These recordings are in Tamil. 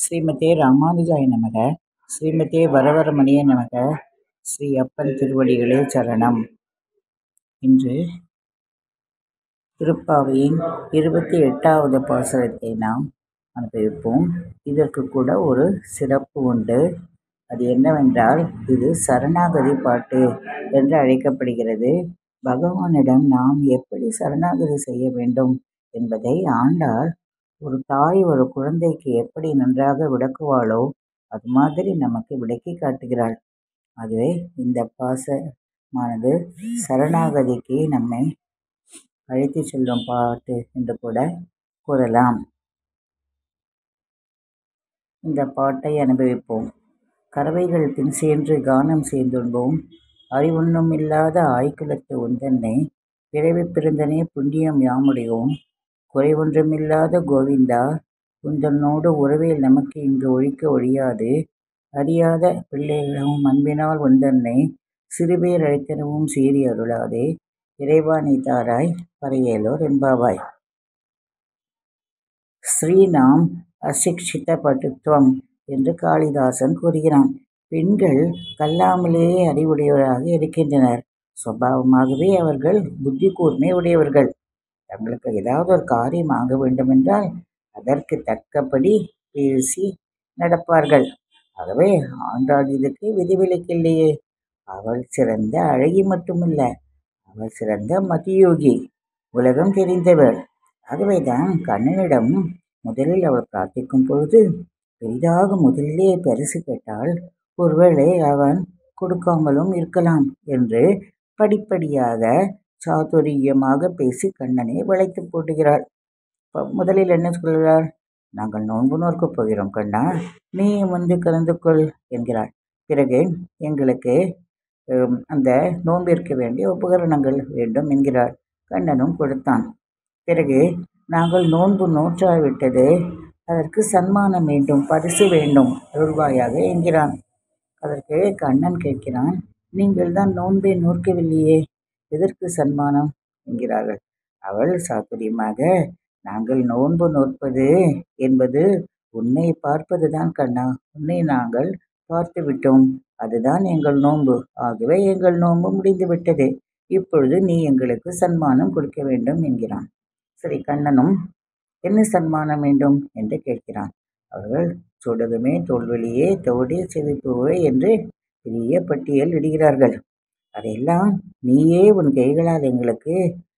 ஸ்ரீமதே ராமானுஜாய நமக ஸ்ரீமதே வரவரமணிய நமக ஸ்ரீ அப்பன் திருவடிகளே சரணம் இன்று திருப்பாவையின் இருபத்தி எட்டாவது பாசுரத்தை நாம் அனுபவிப்போம் இதற்கு கூட ஒரு சிறப்பு உண்டு அது என்னவென்றால் இது சரணாகதி பாட்டு என்று அழைக்கப்படுகிறது பகவானிடம் நாம் எப்படி சரணாகதி செய்ய வேண்டும் என்பதை ஆண்டாள் ஒரு தாய் ஒரு குழந்தைக்கு எப்படி நன்றாக விளக்குவாளோ அது மாதிரி நமக்கு விளக்கி காட்டுகிறாள் ஆகவே இந்த பாசமானது சரணாகதிக்கு நம்மை அழைத்து செல்லும் பாட்டு என்று கூட கூறலாம் இந்த பாட்டை அனுபவிப்போம் கறவைகள் பின் சென்று கானம் சேர்ந்துண்போம் அறிவொன்றும் இல்லாத ஆய்குலத்து உந்தன்னை பிறவி பிறந்தனே புண்ணியம் யாமுடையோம் குறைவொன்றுமில்லாத கோவிந்தா உந்தன்னோடு உறவில் நமக்கு இங்கு ஒழிக்க ஒழியாது அறியாத பிள்ளைகளும் அன்பினால் உந்தன்னை சிறுபேர் அழைத்தனவும் சீறி அருளாதே இறைவா நீ தாராய் பறையேலோர் என்பாவாய் ஸ்ரீநாம் அசிக்ஷித பட்டுத்துவம் என்று காளிதாசன் கூறுகிறான் பெண்கள் கல்லாமலேயே அறிவுடையவராக இருக்கின்றனர் சுபாவமாகவே அவர்கள் புத்தி கூர்மை உடையவர்கள் தங்களுக்கு ஏதாவது ஒரு காரியம் ஆக வேண்டுமென்றால் அதற்கு தக்கபடி பேசி நடப்பார்கள் ஆகவே ஆண்டாள் இதுக்கு விதிவிலக்கில்லையே அவள் சிறந்த அழகி மட்டுமல்ல அவள் சிறந்த மதியோகி உலகம் தெரிந்தவள் ஆகவேதான் கண்ணனிடம் முதலில் அவள் பிரார்த்திக்கும் பொழுது பெரிதாக முதலிலே பரிசு கேட்டால் ஒருவேளை அவன் கொடுக்காமலும் இருக்கலாம் என்று படிப்படியாக சாதுரியமாக பேசி கண்ணனை வளைத்து போட்டுகிறாள் முதலில் என்ன சொல்கிறாள் நாங்கள் நோன்பு நோற்கப் போகிறோம் கண்ணா நீ வந்து கலந்து கொள் என்கிறாள் பிறகு எங்களுக்கு அந்த நோன்பிற்கு வேண்டிய உபகரணங்கள் வேண்டும் என்கிறாள் கண்ணனும் கொடுத்தான் பிறகு நாங்கள் நோன்பு நோற்றாவிட்டது அதற்கு சன்மானம் வேண்டும் பரிசு வேண்டும் அருள்வாயாக என்கிறான் அதற்கு கண்ணன் கேட்கிறான் நீங்கள் தான் நோன்பை நோக்கவில்லையே எதற்கு சன்மானம் என்கிறார்கள் அவள் சாத்துரியமாக நாங்கள் நோன்பு நோற்பது என்பது உன்னை பார்ப்பது தான் கண்ணா உன்னை நாங்கள் பார்த்து விட்டோம் அதுதான் எங்கள் நோன்பு ஆகவே எங்கள் நோன்பு முடிந்து விட்டது இப்பொழுது நீ எங்களுக்கு சன்மானம் கொடுக்க வேண்டும் என்கிறான் சரி கண்ணனும் என்ன சன்மானம் வேண்டும் என்று கேட்கிறான் அவர்கள் சுடகுமே தோல்வெளியே தோடி செவிப்புவே என்று பெரிய பட்டியல் இடுகிறார்கள் அதையெல்லாம் நீயே உன் கைகளால் எங்களுக்கு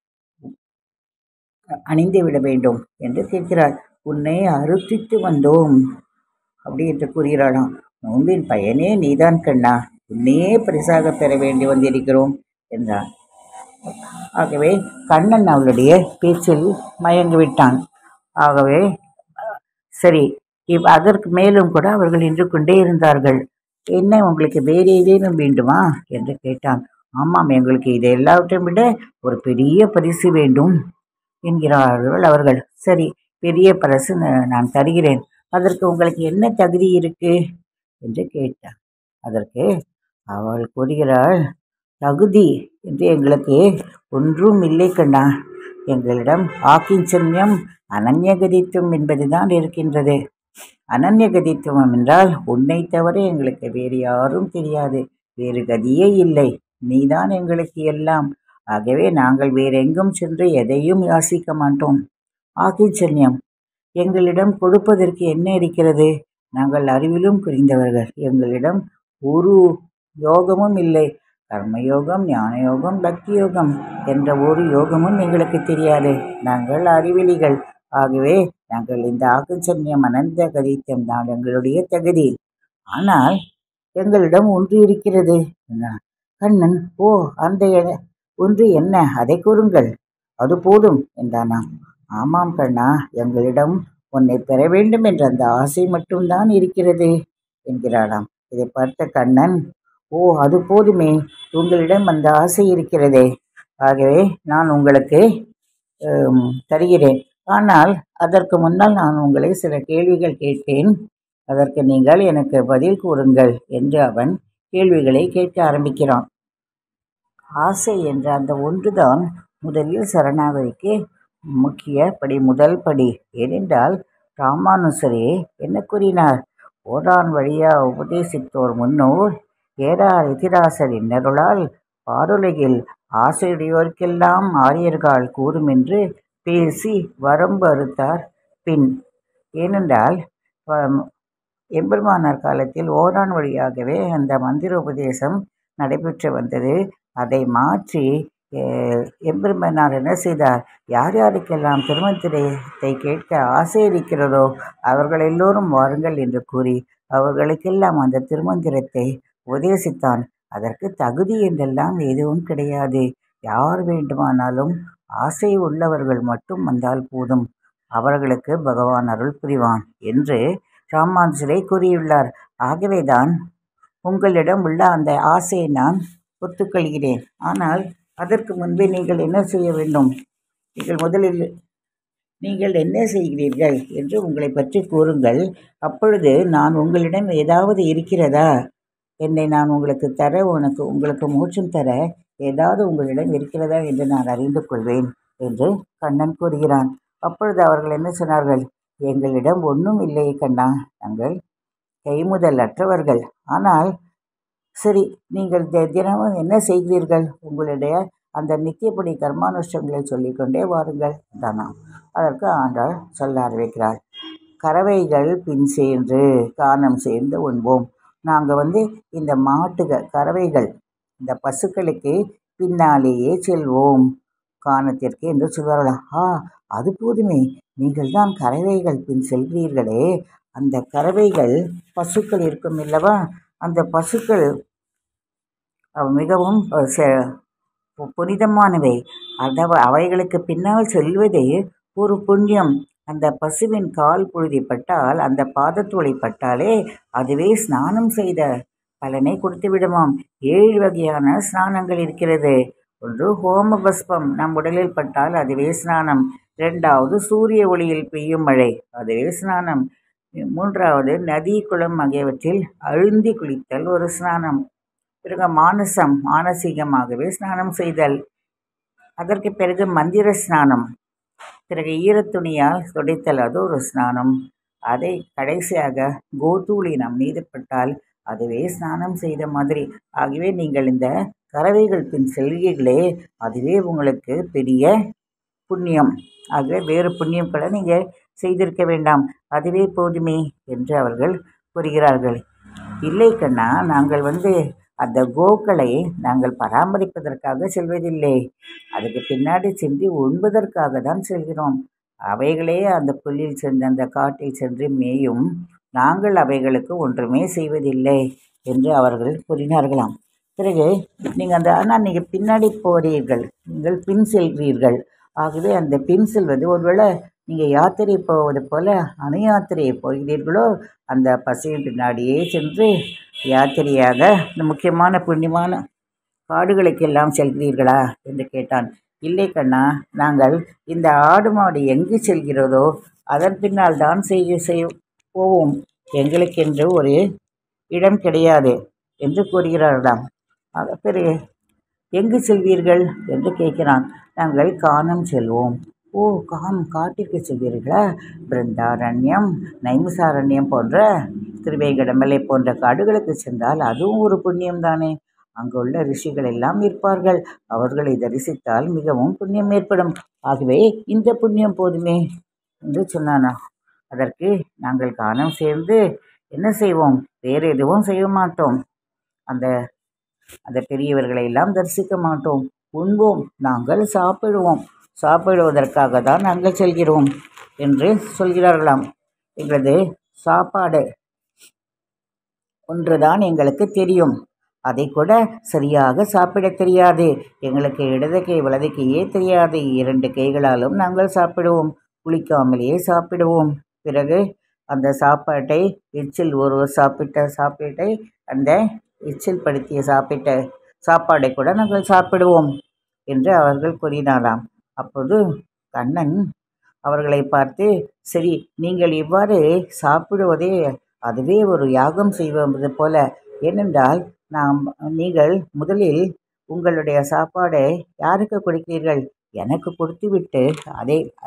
அணிந்து விட வேண்டும் என்று கேட்கிறாள் உன்னை அறுத்தித்து வந்தோம் அப்படி என்று கூறுகிறாளாம் நோன்பின் பயனே நீதான் கண்ணா உன்னையே பரிசாக பெற வேண்டி வந்திருக்கிறோம் என்றான் ஆகவே கண்ணன் அவளுடைய பேச்சில் மயங்கிவிட்டான் ஆகவே சரி இவ் அதற்கு மேலும் கூட அவர்கள் நின்று கொண்டே இருந்தார்கள் என்ன உங்களுக்கு வேறு ஏதேனும் வேண்டுமா என்று கேட்டான் ஆமாம் எங்களுக்கு இதை எல்லாவற்றையும் விட ஒரு பெரிய பரிசு வேண்டும் என்கிறார்கள் அவர்கள் சரி பெரிய பரிசு நான் தருகிறேன் அதற்கு உங்களுக்கு என்ன தகுதி இருக்கு என்று கேட்டான் அதற்கு அவள் கூறுகிறாள் தகுதி என்று எங்களுக்கு ஒன்றும் இல்லை கண்ணா எங்களிடம் ஆக்கிஞ்சன்யம் அனன்யகதித்துவம் என்பதுதான் இருக்கின்றது அனன்யகதித்துவம் என்றால் உன்னை தவிர எங்களுக்கு வேறு யாரும் தெரியாது வேறு கதியே இல்லை நீதான் எங்களுக்கு எல்லாம் ஆகவே நாங்கள் வேறெங்கும் சென்று எதையும் யாசிக்க மாட்டோம் ஆக்கிச்சன்யம் எங்களிடம் கொடுப்பதற்கு என்ன இருக்கிறது நாங்கள் அறிவிலும் புரிந்தவர்கள் எங்களிடம் ஒரு யோகமும் இல்லை கர்மயோகம் ஞான யோகம் பக்தி யோகம் என்ற ஒரு யோகமும் எங்களுக்கு தெரியாது நாங்கள் அறிவிலிகள் ஆகவே நாங்கள் இந்த ஆக்குச்சன்யம் அனந்த கதித்தம் தான் எங்களுடைய தகுதி ஆனால் எங்களிடம் ஒன்று இருக்கிறது கண்ணன் ஓ அந்த ஒன்று என்ன அதை கூறுங்கள் அது போதும் என்றானாம் ஆமாம் கண்ணா எங்களிடம் உன்னை பெற வேண்டும் என்ற அந்த ஆசை மட்டும்தான் இருக்கிறது என்கிறாளாம் இதை பார்த்த கண்ணன் ஓ அது போதுமே உங்களிடம் அந்த ஆசை இருக்கிறதே ஆகவே நான் உங்களுக்கு தருகிறேன் ஆனால் அதற்கு முன்னால் நான் உங்களை சில கேள்விகள் கேட்பேன் அதற்கு நீங்கள் எனக்கு பதில் கூறுங்கள் என்று அவன் கேள்விகளை கேட்க ஆரம்பிக்கிறான் ஆசை என்ற அந்த ஒன்றுதான் முதலில் சரணாகதிக்கு முக்கிய படி முதல் படி ஏனென்றால் ராமானுசரே என்ன கூறினார் ஓரான் வழியா உபதேசித்தோர் முன்னோர் ஏறார் எதிராசர் இன்னருளால் பாருலகில் ஆசையுடையோர்க்கெல்லாம் ஆரியர்கள் கூறுமென்று பேசி வரம்பு அறுத்தார் பின் ஏனென்றால் ப- எம்பெருமானார் காலத்தில் ஓரான் வழியாகவே அந்த மந்திர உபதேசம் நடைபெற்று வந்தது அதை மாற்றி அஹ், எம்பெருமானார் என்ன செய்தார் யார் யாருக்கெல்லாம் திருமந்திரத்தை கேட்க ஆசை இருக்கிறதோ அவர்கள் எல்லோரும் வாருங்கள் என்று கூறி அவர்களுக்கெல்லாம் அந்த திருமந்திரத்தை உபதேசித்தான் அதற்கு தகுதி என்றெல்லாம் எதுவும் கிடையாது யார் வேண்டுமானாலும் ஆசை உள்ளவர்கள் மட்டும் வந்தால் போதும் அவர்களுக்கு பகவான் அருள் புரிவான் என்று ராமானுஜரை கூறியுள்ளார் ஆகவேதான் உங்களிடம் உள்ள அந்த ஆசையை நான் ஒத்துக்கொள்கிறேன் ஆனால் அதற்கு முன்பே நீங்கள் என்ன செய்ய வேண்டும் நீங்கள் முதலில் நீங்கள் என்ன செய்கிறீர்கள் என்று உங்களை பற்றி கூறுங்கள் அப்பொழுது நான் உங்களிடம் ஏதாவது இருக்கிறதா என்னை நான் உங்களுக்கு தர உனக்கு உங்களுக்கு மோட்சம் தர ஏதாவது உங்களிடம் இருக்கிறதா என்று நான் அறிந்து கொள்வேன் என்று கண்ணன் கூறுகிறான் அப்பொழுது அவர்கள் என்ன சொன்னார்கள் எங்களிடம் ஒன்றும் இல்லை கண்ணா நாங்கள் கைமுதல் அற்றவர்கள் ஆனால் சரி நீங்கள் தி- தினமும் என்ன செய்கிறீர்கள் உங்களுடைய அந்த நித்தியப்படி கர்மானுஷ்டங்களை சொல்லிக்கொண்டே வாருங்கள் தானாம் அதற்கு ஆண்டாள் சொல்ல ஆரம்பிக்கிறாள் கறவைகள் பின் சேர்ந்து கானம் சேர்ந்து உண்போம் நாங்கள் வந்து இந்த மாட்டுக கறவைகள் இந்த பசுக்களுக்கு பின்னாலேயே செல்வோம் கானத்திற்கு என்று சொல்வார்களா ஆ அது போதுமே நீங்கள் தான் கறவைகள் பின் செல்கிறீர்களே அந்த கறவைகள் பசுக்கள் இருக்கும் அல்லவா அந்த பசுக்கள் அஹ், மிகவும் அஹ், செ- பு- புனிதமானவை அதவ அவைகளுக்கு பின்னால் செல்வதே ஒரு புண்ணியம் அந்த பசுவின் கால் புழுதி பட்டால் அந்த பாதத்தூளை பட்டாலே அதுவே ஸ்நானம் செய்த பலனை கொடுத்து விடுமாம் ஏழு வகையான ஸ்நானங்கள் இருக்கிறது ஒன்று ஹோம பஸ்பம் நம் உடலில் பட்டால் அதுவே ஸ்நானம் இரண்டாவது சூரிய ஒளியில் பெய்யும் மழை அதுவே ஸ்நானம் மூன்றாவது நதி குளம் ஆகியவற்றில் அழுந்தி குளித்தல் ஒரு ஸ்நானம் பிறகு மானசம் மானசீகமாகவே ஸ்நானம் செய்தல் அதற்கு பிறகு மந்திர ஸ்நானம் பிறகு ஈரத்துணியால் துடைத்தல் அது ஒரு ஸ்நானம் அதை கடைசியாக கோதூளி நம் மீது பட்டால் அதுவே ஸ்நானம் செய்த மாதிரி ஆகவே நீங்கள் இந்த கறவைகள் பின் செல்கிறீர்களே அதுவே உங்களுக்கு பெரிய புண்ணியம் ஆகவே வேறு புண்ணியங்களை நீங்கள் செய்திருக்க வேண்டாம் அதுவே போதுமே என்று அவர்கள் கூறுகிறார்கள் இல்லை கண்ணா நாங்கள் வந்து அந்த கோக்களை நாங்கள் பராமரிப்பதற்காக செல்வதில்லை அதுக்கு பின்னாடி சென்று உண்பதற்காக தான் செல்கிறோம் அவைகளே அந்த புல்லில் சென்று அந்த காட்டில் சென்று மேயும் நாங்கள் அவைகளுக்கு ஒன்றுமே செய்வதில்லை என்று அவர்கள் கூறினார்களாம் பிறகு நீங்கள் அந்த ஆனால் நீங்கள் பின்னாடி போகிறீர்கள் நீங்கள் பின் செல்கிறீர்கள் ஆகவே அந்த பின் செல்வது ஒருவேளை நீங்கள் யாத்திரை போவது போல அணு யாத்திரை போகிறீர்களோ அந்த பசுவின் பின்னாடியே சென்று யாத்திரையாக இந்த முக்கியமான புண்ணியமான காடுகளுக்கெல்லாம் செல்கிறீர்களா என்று கேட்டான் இல்லை கண்ணா நாங்கள் இந்த ஆடு மாடு எங்கு செல்கிறதோ அதன் பின்னால் தான் செய்ய செய் போவோம் எங்களுக்கென்று ஒரு இடம் கிடையாது என்று கூறுகிறார்களாம் ஆக பிறகு எங்கு செல்வீர்கள் என்று கேட்கிறான் நாங்கள் கானம் செல்வோம் ஓ காம் காட்டிற்கு செல்வீர்களா பிருந்தாரண்யம் நைமிசாரண்யம் போன்ற திருவேங்கடமலை போன்ற காடுகளுக்கு சென்றால் அதுவும் ஒரு புண்ணியம் தானே அங்குள்ள ரிஷிகள் எல்லாம் இருப்பார்கள் அவர்களை தரிசித்தால் மிகவும் புண்ணியம் ஏற்படும் ஆகவே இந்த புண்ணியம் போதுமே என்று சொன்னானா அதற்கு நாங்கள் கானம் சேர்ந்து என்ன செய்வோம் வேறு எதுவும் செய்ய மாட்டோம் அந்த அந்த பெரியவர்களை எல்லாம் தரிசிக்க மாட்டோம் உண்போம் நாங்கள் சாப்பிடுவோம் சாப்பிடுவதற்காக தான் நாங்கள் செல்கிறோம் என்று சொல்கிறார்களாம் எங்களது சாப்பாடு ஒன்றுதான் எங்களுக்கு தெரியும் அதை கூட சரியாக சாப்பிட தெரியாது எங்களுக்கு இடது கை வலது கையே தெரியாது இரண்டு கைகளாலும் நாங்கள் சாப்பிடுவோம் குளிக்காமலேயே சாப்பிடுவோம் பிறகு அந்த சாப்பாட்டை எச்சில் ஒருவர் சாப்பிட்ட சாப்பாட்டை அந்த எச்சில் படுத்திய சாப்பிட்ட சாப்பாடை கூட நாங்கள் சாப்பிடுவோம் என்று அவர்கள் கூறினாராம் அப்போது கண்ணன் அவர்களை பார்த்து சரி நீங்கள் இவ்வாறு சாப்பிடுவதே அதுவே ஒரு யாகம் செய்வது போல ஏனென்றால் நாம் நீங்கள் முதலில் உங்களுடைய சாப்பாடை யாருக்கு கொடுக்கிறீர்கள் எனக்கு கொடுத்துவிட்டு அதை அது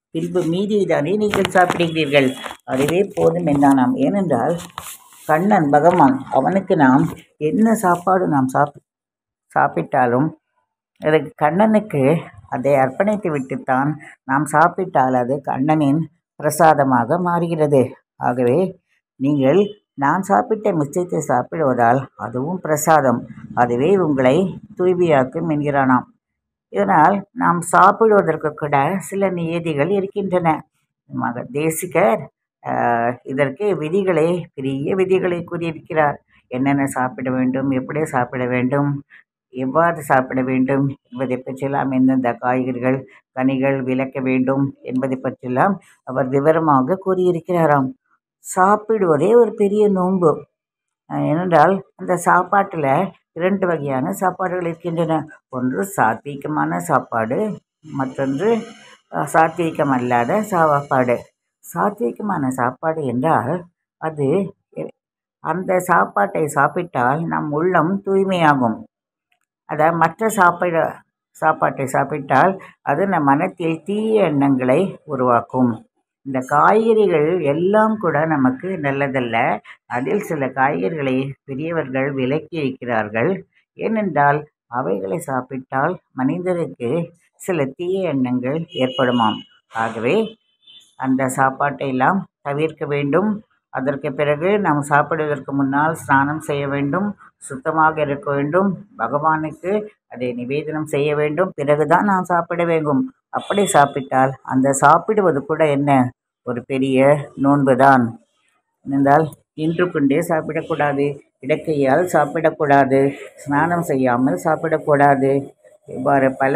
பின்பு மீதியைதானே நீங்கள் சாப்பிடுகிறீர்கள் அதுவே போதும் என்றானாம் ஏனென்றால் கண்ணன் பகவான் அவனுக்கு நாம் என்ன சாப்பாடு நாம் சாப் சாப்பிட்டாலும் அதுக்கு கண்ணனுக்கு அதை அர்ப்பணித்து விட்டுத்தான் நாம் சாப்பிட்டால் அது கண்ணனின் பிரசாதமாக மாறுகிறது ஆகவே நீங்கள் நான் சாப்பிட்ட மிச்சத்தை சாப்பிடுவதால் அதுவும் பிரசாதம் அதுவே உங்களை தூய்மையாக்கும் என்கிறானாம் இதனால் நாம் சாப்பிடுவதற்கு கூட சில நியதிகள் இருக்கின்றன மக தேசிகர் ஆஹ், இதற்கு விதிகளை பெரிய விதிகளை கூறியிருக்கிறார் என்னென்ன சாப்பிட வேண்டும் எப்படி சாப்பிட வேண்டும் எவ்வாறு சாப்பிட வேண்டும் என்பதை பற்றியெல்லாம் எந்தெந்த காய்கறிகள் கனிகள் விளக்க வேண்டும் என்பதை பற்றியெல்லாம் அவர் விவரமாக கூறியிருக்கிறாராம் சாப்பிடுவதே ஒரு பெரிய நோன்பு அஹ் ஏனென்றால் அந்த சாப்பாட்டில் இரண்டு வகையான சாப்பாடுகள் இருக்கின்றன ஒன்று சாத்வீகமான சாப்பாடு மற்றொன்று அஹ், சாத்வீகம் அல்லாத சாப்பாடு சாத்வீகமான சாப்பாடு என்றால் அது எ- அந்த சாப்பாட்டை சாப்பிட்டால் நம் உள்ளம் தூய்மையாகும் அதை மற்ற சாப்பிட சாப்பாட்டை சாப்பிட்டால் அது நம் மனத்தில் தீய எண்ணங்களை உருவாக்கும் இந்த காய்கறிகள் எல்லாம் கூட நமக்கு நல்லதல்ல அதில் சில காய்கறிகளை பெரியவர்கள் விலக்கி இருக்கிறார்கள் ஏனென்றால் அவைகளை சாப்பிட்டால் மனிதருக்கு சில தீய எண்ணங்கள் ஏற்படுமாம் ஆகவே அந்த சாப்பாட்டை எல்லாம் தவிர்க்க வேண்டும் அதற்கு பிறகு நாம் சாப்பிடுவதற்கு முன்னால் ஸ்நானம் செய்ய வேண்டும் சுத்தமாக இருக்க வேண்டும் பகவானுக்கு அதை நிவேதனம் செய்ய வேண்டும் பிறகுதான் நாம் சாப்பிட வேண்டும் அப்படி சாப்பிட்டால் அந்த சாப்பிடுவது கூட என்ன ஒரு பெரிய நோன்புதான் என்றால் நின்று கொண்டே சாப்பிடக்கூடாது இடக்கையால் சாப்பிடக்கூடாது ஸ்நானம் செய்யாமல் சாப்பிடக்கூடாது இவ்வாறு பல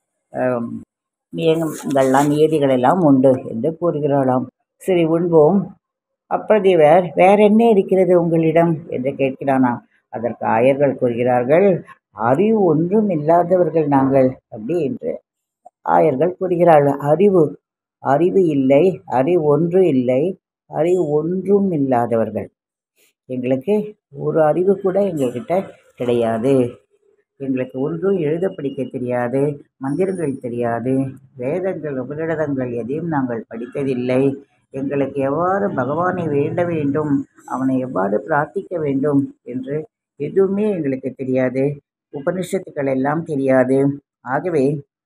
ஆம், நியமங்கள்லாம் நியதிகள் எல்லாம் உண்டு என்று கூறுகிறாளாம் சரி உண்போம் அப்படி வேற வேற என்ன இருக்கிறது உங்களிடம் என்று கேட்கிறானாம் அதற்கு ஆயர்கள் கூறுகிறார்கள் அறிவு ஒன்றும் இல்லாதவர்கள் நாங்கள் அப்படி என்று ஆயர்கள் கூறுகிறார்கள் அறிவு அறிவு இல்லை அறிவு ஒன்று இல்லை அறிவு ஒன்றும் இல்லாதவர்கள் எங்களுக்கு ஒரு அறிவு கூட எங்கள்கிட்ட கிடையாது எங்களுக்கு ஒன்றும் எழுத படிக்க தெரியாது மந்திரங்கள் தெரியாது வேதங்கள் உபநிடதங்கள் எதையும் நாங்கள் படித்ததில்லை எங்களுக்கு எவ்வாறு பகவானை வேண்ட வேண்டும் அவனை எவ்வாறு பிரார்த்திக்க வேண்டும் என்று எதுவுமே எங்களுக்கு தெரியாது உபனிஷத்துக்கள் எல்லாம் தெரியாது ஆகவே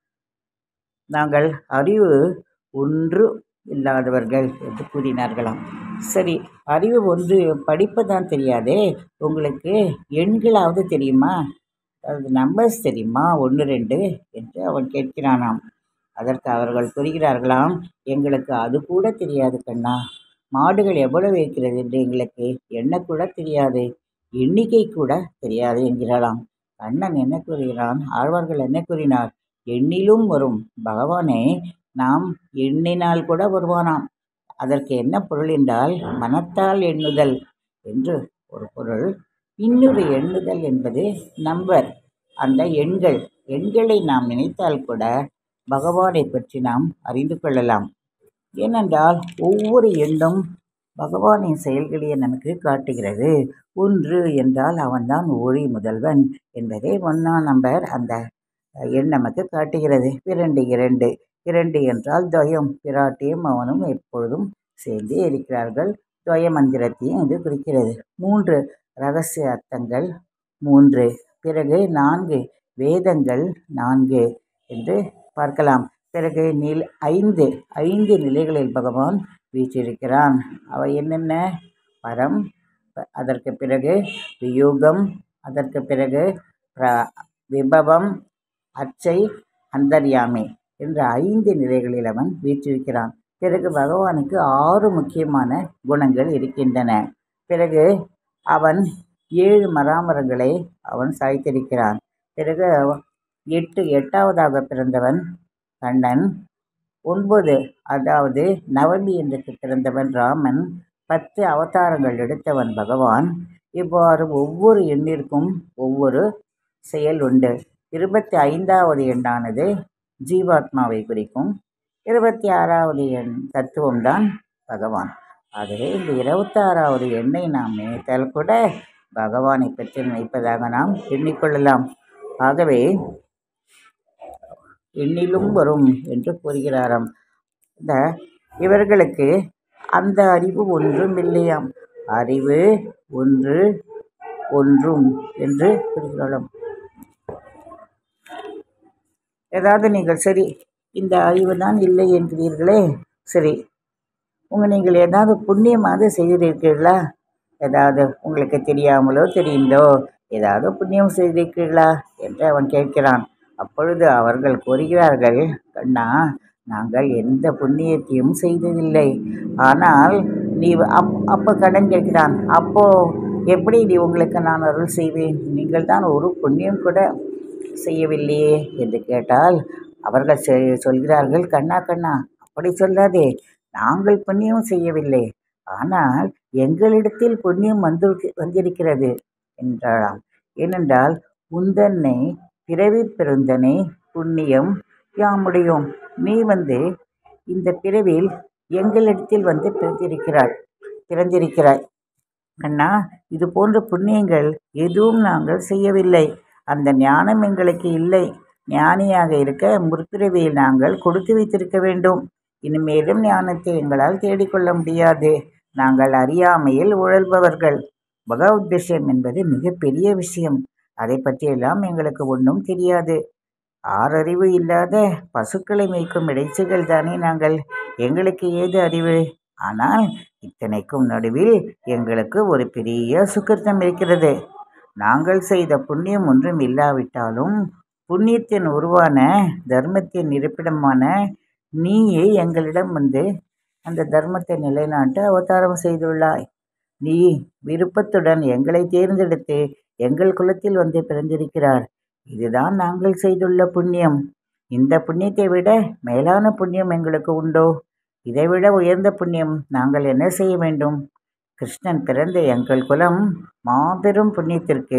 நாங்கள் அறிவு ஒன்று இல்லாதவர்கள் என்று கூறினார்களாம் சரி அறிவு ஒன்று படிப்பதான் தெரியாதே உங்களுக்கு எண்களாவது தெரியுமா அது நம்பர்ஸ் தெரியுமா ஒன்று ரெண்டு என்று அவன் கேட்கிறானாம் அதற்கு அவர்கள் கூறுகிறார்களாம் எங்களுக்கு அது கூட தெரியாது கண்ணா மாடுகள் எவ்வளவு இருக்கிறது என்று எங்களுக்கு எண்ணக்கூட தெரியாது எண்ணிக்கை கூட தெரியாது என்கிறாளாம் கண்ணன் என்ன கூறுகிறான் ஆழ்வார்கள் என்ன கூறினார் எண்ணிலும் வரும் பகவானே நாம் எண்ணினால் கூட வருவானாம் அதற்கு என்ன பொருள் என்றால் மனத்தால் எண்ணுதல் என்று ஒரு பொருள் இன்னொரு எண்ணுதல் என்பது நம்பர் அந்த எண்கள் எண்களை நாம் நினைத்தால் கூட பகவானை பற்றி நாம் அறிந்து கொள்ளலாம் ஏனென்றால் ஒவ்வொரு எண்ணும் பகவானின் செயல்களையே நமக்கு காட்டுகிறது ஒன்று என்றால் அவன்தான் ஒளி முதல்வன் என்பதை ஒன்றாம் நம்பர் அந்த எண் நமக்கு காட்டுகிறது இரண்டு இரண்டு இரண்டு என்றால் துவயம் பிராட்டியும் அவனும் எப்பொழுதும் சேர்ந்தே இருக்கிறார்கள் துவய மந்திரத்தையும் இது குறிக்கிறது மூன்று ரகசிய அர்த்தங்கள் மூன்று பிறகு நான்கு வேதங்கள் நான்கு என்று பார்க்கலாம் பிறகு நில் ஐந்து ஐந்து நிலைகளில் பகவான் வீற்றிருக்கிறான் அவை என்னென்ன பரம் அதற்கு பிறகு வியூகம் அதற்கு பிறகு பிர- விபவம் அச்சை அந்தர்யாமி என்ற ஐந்து நிலைகளில் அவன் வீற்றிருக்கிறான் பிறகு பகவானுக்கு ஆறு முக்கியமான குணங்கள் இருக்கின்றன பிறகு அவன் ஏழு மராமரங்களை அவன் சாய்த்திருக்கிறான் பிறகு எட்டு எட்டாவதாக பிறந்தவன் கண்ணன் ஒன்பது அதாவது நவமி என்று பிறந்தவன் ராமன் பத்து அவதாரங்கள் எடுத்தவன் பகவான் இவ்வாறு ஒவ்வொரு எண்ணிற்கும் ஒவ்வொரு செயல் உண்டு இருபத்தி ஐந்தாவது எண்ணானது ஜீவாத்மாவை குறிக்கும் இருபத்தி ஆறாவது எண் தத்துவம்தான் பகவான் ஆகவே இந்த இருபத்தாறாவது எண்ணை நாம் நினைத்தால் கூட பகவானை பற்றி நினைப்பதாக நாம் எண்ணிக்கொள்ளலாம் ஆகவே எண்ணிலும் வரும் என்று கூறுகிறாராம் இந்த இவர்களுக்கு அந்த அறிவு ஒன்றும் இல்லையாம் அறிவு ஒன்று ஒன்றும் என்று குறிப்பிடலாம் ஏதாவது நீங்கள் சரி இந்த அறிவு தான் இல்லை என்கிறீர்களே சரி உங்கள் நீங்கள் ஏதாவது புண்ணியமாவது செய்திருக்கிறீர்களா ஏதாவது உங்களுக்கு தெரியாமலோ தெரிந்தோ ஏதாவது புண்ணியம் செய்திருக்கிறீர்களா என்று அவன் கேட்கிறான் அப்பொழுது அவர்கள் கூறுகிறார்கள் கண்ணா நாங்கள் எந்த புண்ணியத்தையும் செய்ததில்லை ஆனால் நீ அப் அப்போ கடன் கேட்கிறான் அப்போ எப்படி நீ உங்களுக்கு நான் அருள் செய்வேன் நீங்கள் தான் ஒரு புண்ணியம் கூட செய்யவில்லையே என்று கேட்டால் அவர்கள் செ- சொல்கிறார்கள் கண்ணா கண்ணா அப்படி சொல்லாதே நாங்கள் புண்ணியம் செய்யவில்லை ஆனால் எங்களிடத்தில் புண்ணியம் வந்து வந்திருக்கிறது என்றாராம் ஏனென்றால் உந்தன்னை பிறவி பெருந்தனை புண்ணியம் யாமுடையோம் நீ வந்து இந்த பிறவியில் எங்களிடத்தில் வந்து பிறந்திருக்கிறாய் பிறந்திருக்கிறாய் அண்ணா இது போன்ற புண்ணியங்கள் எதுவும் நாங்கள் செய்யவில்லை அந்த ஞானம் எங்களுக்கு இல்லை ஞானியாக இருக்க முற்பிறவியில் நாங்கள் கொடுத்து வைத்திருக்க வேண்டும் இனிமேலும் ஞானத்தை எங்களால் தேடிக்கொள்ள முடியாது நாங்கள் அறியாமையில் உழல்பவர்கள் பகவத் விஷயம் என்பது மிகப்பெரிய விஷயம் அதை பற்றியெல்லாம் எங்களுக்கு ஒன்றும் தெரியாது ஆறறிவு இல்லாத பசுக்களை மேய்க்கும் இடைச்சிகள் தானே நாங்கள் எங்களுக்கு ஏது அறிவு ஆனால் இத்தனைக்கும் நடுவில் எங்களுக்கு ஒரு பெரிய சுக்கிர்த்தம் இருக்கிறது நாங்கள் செய்த புண்ணியம் ஒன்றும் இல்லாவிட்டாலும் புண்ணியத்தின் உருவான தர்மத்தின் இருப்பிடமான நீயே எங்களிடம் வந்து அந்த தர்மத்தை நிலைநாட்ட அவதாரம் செய்துள்ளாய் நீ விருப்பத்துடன் எங்களை தேர்ந்தெடுத்து எங்கள் குலத்தில் வந்து பிறந்திருக்கிறார் இதுதான் நாங்கள் செய்துள்ள புண்ணியம் இந்த புண்ணியத்தை விட மேலான புண்ணியம் எங்களுக்கு உண்டோ இதைவிட உயர்ந்த புண்ணியம் நாங்கள் என்ன செய்ய வேண்டும் கிருஷ்ணன் பிறந்த எங்கள் குலம் மாபெரும் புண்ணியத்திற்கு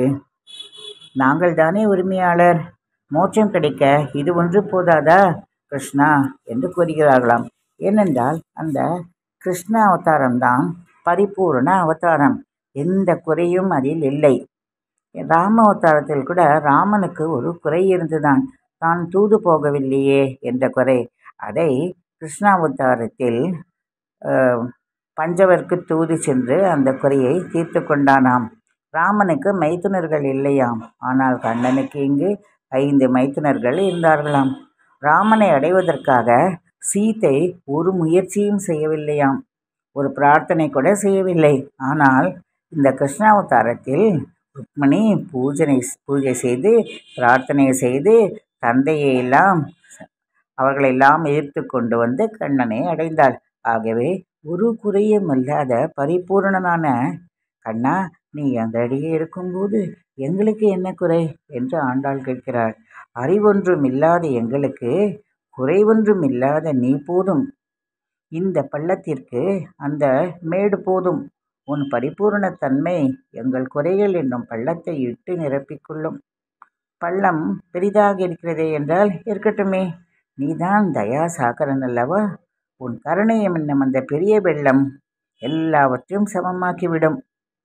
நாங்கள் தானே உரிமையாளர் மோட்சம் கிடைக்க இது ஒன்று போதாதா கிருஷ்ணா என்று கூறுகிறார்களாம் ஏனென்றால் அந்த கிருஷ்ண அவதாரம்தான் பரிபூரண அவதாரம் எந்த குறையும் அதில் இல்லை ராம அவதாரத்தில் கூட ராமனுக்கு ஒரு குறை இருந்துதான் தான் தூது போகவில்லையே என்ற குறை அதை கிருஷ்ணாவதாரத்தில் அஹ், பஞ்சவர்க்கு தூது சென்று அந்த குறையை தீர்த்து கொண்டானாம் ராமனுக்கு மைத்துனர்கள் இல்லையாம் ஆனால் கண்ணனுக்கு இங்கு ஐந்து மைத்துனர்கள் இருந்தார்களாம் ராமனை அடைவதற்காக சீதை ஒரு முயற்சியும் செய்யவில்லையாம் ஒரு பிரார்த்தனை கூட செய்யவில்லை ஆனால் இந்த கிருஷ்ணாவதாரத்தில் ருக்மணி பூஜனை பூஜை செய்து பிரார்த்தனை செய்து தந்தையை எல்லாம் அவர்களெல்லாம் எதிர்த்து கொண்டு வந்து கண்ணனை அடைந்தாள் ஆகவே ஒரு குறையும் இல்லாத பரிபூரணனான கண்ணா நீ அந்த அடியே இருக்கும்போது எங்களுக்கு என்ன குறை என்று ஆண்டாள் கேட்கிறாள் அறிவொன்றும் இல்லாத எங்களுக்கு குறைவொன்றும் இல்லாத நீ போதும் இந்த பள்ளத்திற்கு அந்த மேடு போதும் உன் பரிபூரண தன்மை எங்கள் குறைகள் என்னும் பள்ளத்தை இட்டு நிரப்பிக்கொள்ளும் பள்ளம் பெரிதாக இருக்கிறதே என்றால் இருக்கட்டுமே நீதான் தயா சாகரன் அல்லவா உன் கருணையம் என்னும் அந்த பெரிய வெள்ளம் எல்லாவற்றையும் சமமாக்கிவிடும்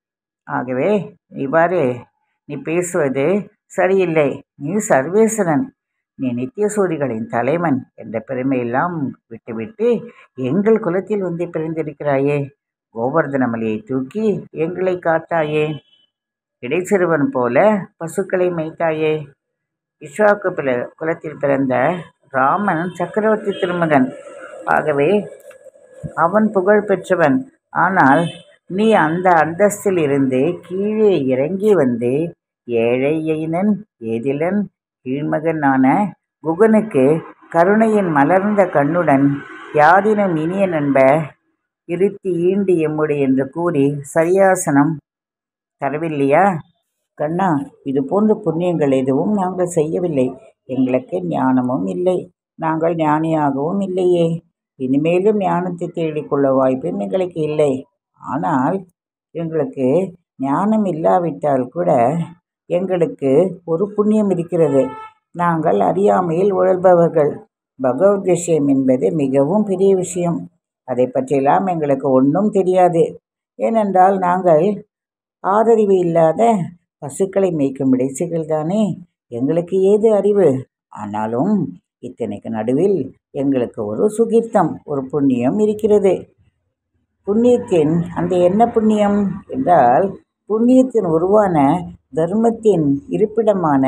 ஆகவே இவ்வாறு நீ பேசுவது சரியில்லை நீ சர்வேஸ்வரன் நீ நித்தியசூரிகளின் தலைவன் என்ற பெருமையெல்லாம் விட்டுவிட்டு எங்கள் குலத்தில் வந்து பிறந்திருக்கிறாயே கோவர்தனமலையை தூக்கி எங்களை காத்தாயே இடைச்சிறுவன் போல பசுக்களை மேய்த்தாயே இஸ்வாக்கு பில குலத்தில் பிறந்த ராமன் சக்கரவர்த்தி திருமகன் ஆகவே அவன் புகழ் பெற்றவன் ஆனால் நீ அந்த அந்தஸ்தில் இருந்து கீழே இறங்கி வந்து ஏழையினன் ஏதிலன் கீழ்மகனான குகனுக்கு கருணையின் மலர்ந்த கண்ணுடன் யாதினும் இனிய நண்ப இருத்தி ஈண்டு எம்முடு என்று கூறி சரியாசனம் தரவில்லையா கண்ணா இது போன்ற புண்ணியங்கள் எதுவும் நாங்கள் செய்யவில்லை எங்களுக்கு ஞானமும் இல்லை நாங்கள் ஞானியாகவும் இல்லையே இனிமேலும் ஞானத்தை தேடிக்கொள்ள வாய்ப்பும் எங்களுக்கு இல்லை ஆனால் எங்களுக்கு ஞானம் இல்லாவிட்டால் கூட எங்களுக்கு ஒரு புண்ணியம் இருக்கிறது நாங்கள் அறியாமையில் உழல்பவர்கள் பகவத் விஷயம் என்பது மிகவும் பெரிய விஷயம் அதை பற்றியெல்லாம் எங்களுக்கு ஒன்றும் தெரியாது ஏனென்றால் நாங்கள் ஆதரவு இல்லாத பசுக்களை மேய்க்கும் இடைச்சிகள் தானே எங்களுக்கு ஏது அறிவு ஆனாலும் இத்தனைக்கு நடுவில் எங்களுக்கு ஒரு சுகிர்த்தம் ஒரு புண்ணியம் இருக்கிறது புண்ணியத்தின் அந்த என்ன புண்ணியம் என்றால் புண்ணியத்தின் உருவான தர்மத்தின் இருப்பிடமான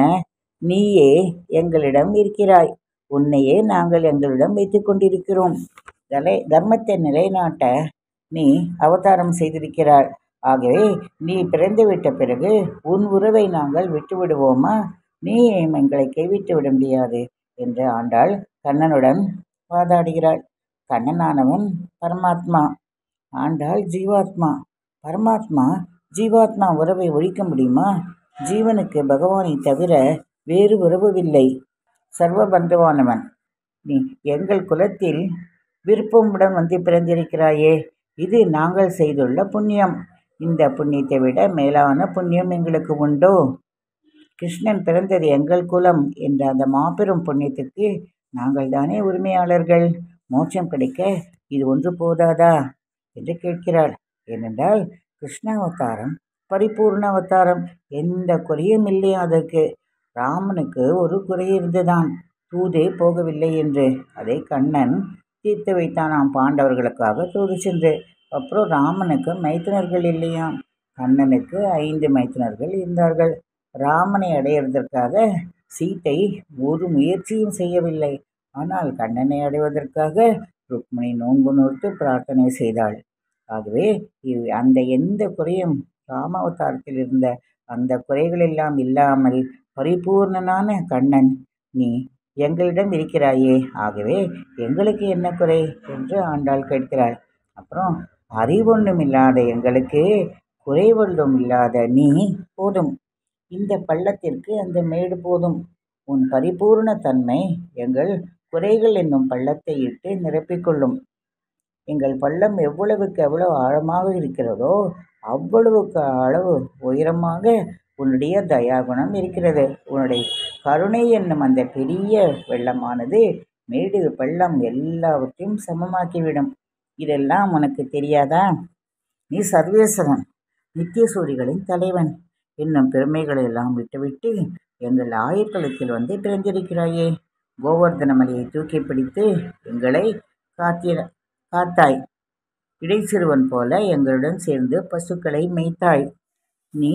நீயே எங்களிடம் இருக்கிறாய் உன்னையே நாங்கள் எங்களிடம் வைத்துக் கொண்டிருக்கிறோம் தலை தர்மத்தை நிலைநாட்ட நீ அவதாரம் செய்திருக்கிறாய் ஆகவே நீ பிறந்துவிட்ட பிறகு உன் உறவை நாங்கள் விட்டுவிடுவோமா நீ எங்களை கைவிட்டு விட முடியாது என்று ஆண்டாள் கண்ணனுடன் வாதாடுகிறாள் கண்ணனானவன் பரமாத்மா ஆண்டாள் ஜீவாத்மா பரமாத்மா ஜீவாத்மா உறவை ஒழிக்க முடியுமா ஜீவனுக்கு பகவானை தவிர வேறு உறவுவில்லை சர்வ பந்துவானவன் நீ எங்கள் குலத்தில் விருப்பமுடன் வந்து பிறந்திருக்கிறாயே இது நாங்கள் செய்துள்ள புண்ணியம் இந்த புண்ணியத்தை விட மேலான புண்ணியம் எங்களுக்கு உண்டோ கிருஷ்ணன் பிறந்தது எங்கள் குலம் என்ற அந்த மாபெரும் புண்ணியத்துக்கு நாங்கள் தானே உரிமையாளர்கள் மோட்சம் கிடைக்க இது ஒன்று போதாதா என்று கேட்கிறாள் ஏனென்றால் கிருஷ்ண அவதாரம் பரிபூர்ண அவதாரம் எந்த குறையும் இல்லை அதற்கு ராமனுக்கு ஒரு குறை இருந்துதான் தூதே போகவில்லை என்று அதை கண்ணன் தீர்த்து வைத்தானாம் பாண்டவர்களுக்காக தூது சென்று அப்புறம் ராமனுக்கு மைத்துனர்கள் இல்லையாம் கண்ணனுக்கு ஐந்து மைத்துனர்கள் இருந்தார்கள் ராமனை அடையிறதற்காக சீத்தை ஒரு முயற்சியும் செய்யவில்லை ஆனால் கண்ணனை அடைவதற்காக ருக்மிணி நோன்பு நோட்டு பிரார்த்தனை செய்தாள் ஆகவே இவ் அந்த எந்த குறையும் ராமாவதாரத்தில் இருந்த அந்த குறைகளெல்லாம் இல்லாமல் பரிபூர்ணனான கண்ணன் நீ எங்களிடம் இருக்கிறாயே ஆகவே எங்களுக்கு என்ன குறை என்று ஆண்டாள் கேட்கிறாள் அப்புறம் அறிவொன்றும் இல்லாத எங்களுக்கு குறைவொன்றும் இல்லாத நீ போதும் இந்த பள்ளத்திற்கு அந்த மேடு போதும் உன் பரிபூர்ண தன்மை எங்கள் குறைகள் என்னும் பள்ளத்தை இட்டு நிரப்பிக்கொள்ளும் எங்கள் பள்ளம் எவ்வளவுக்கு எவ்வளவு ஆழமாக இருக்கிறதோ அவ்வளவுக்கு அளவு உயரமாக உன்னுடைய தயாகுணம் இருக்கிறது உன்னுடைய கருணை என்னும் அந்த பெரிய வெள்ளமானது மேடு பள்ளம் எல்லாவற்றையும் சமமாக்கிவிடும் இதெல்லாம் உனக்கு தெரியாதா நீ சர்வேஸ்வரன் நித்திய சூரிகளின் தலைவன் என்னும் பெருமைகளை எல்லாம் விட்டுவிட்டு எங்கள் ஆயுர்காலத்தில் வந்து பிறந்திருக்கிறாயே கோவர்தன மலையை தூக்கி பிடித்து எங்களை காத்திர காத்தாய் இடைச்சிறுவன் போல எங்களுடன் சேர்ந்து பசுக்களை மேய்த்தாய் நீ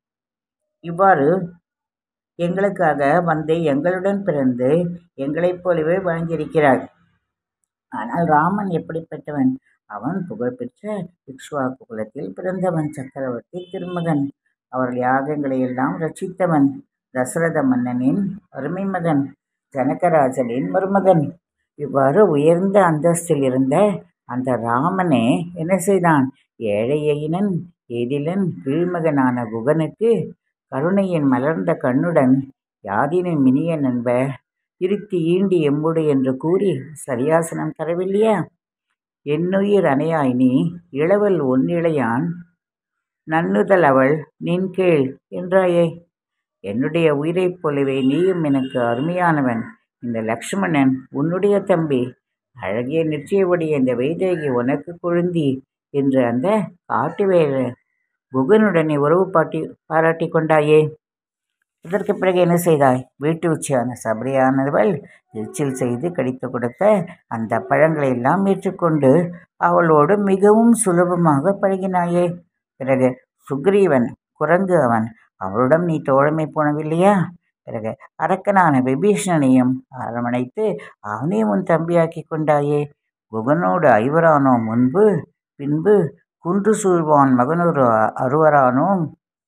இவ்வாறு எங்களுக்காக வந்து எங்களுடன் பிறந்து எங்களைப் போலவே வாழ்ந்திருக்கிறாய் ஆனால் ராமன் எப்படிப்பட்டவன் அவன் புகழ்பெற்ற இக்ஷ்வாக்கு குலத்தில் பிறந்தவன் சக்கரவர்த்தி திருமகன் அவர்கள் யாகங்களை எல்லாம் ரட்சித்தவன் தசரத மன்னனின் அருமை மகன் ஜனகராஜனின் மருமகன் இவ்வாறு உயர்ந்த அந்தஸ்தில் இருந்த அந்த ராமனே என்ன செய்தான் ஏழையினன் எதிலன் கீழ்மகனான குகனுக்கு கருணையின் மலர்ந்த கண்ணுடன் யாதினும் இனிய நண்ப இருத்தி ஈண்டி எம்புடு என்று கூறி சரியாசனம் தரவில்லையா என்னுயிர் அணையாய் நீ இளவல் ஒன்றிளையான் நன்னுதல் அவள் நின் கேள் என்றாயே என்னுடைய உயிரைப் போலவே நீயும் எனக்கு அருமையானவன் இந்த லக்ஷ்மணன் உன்னுடைய தம்பி அழகிய நிச்சயபடி இந்த வைதேகி உனக்கு கொழுந்தி என்று அந்த காட்டு வேறு குகனுடனே உறவு பாட்டி பாராட்டி கொண்டாயே இதற்கு பிறகு என்ன செய்தாய் வீட்டு உச்சியான சபரியானவள் எச்சில் செய்து கடித்து கொடுத்த அந்த பழங்களை எல்லாம் ஏற்றுக்கொண்டு அவளோடு மிகவும் சுலபமாக பழகினாயே பிறகு சுக்ரீவன் குரங்கு அவன் அவளுடன் நீ தோழமை போனவில்லையா பிறகு அரக்கனான விபீஷணனையும் அரவணைத்து அவனையும் உன் தம்பியாக்கி கொண்டாயே குகனோடு ஐவரானோம் முன்பு பின்பு குன்று சூழ்வான் மகனொரு அருவரானோம்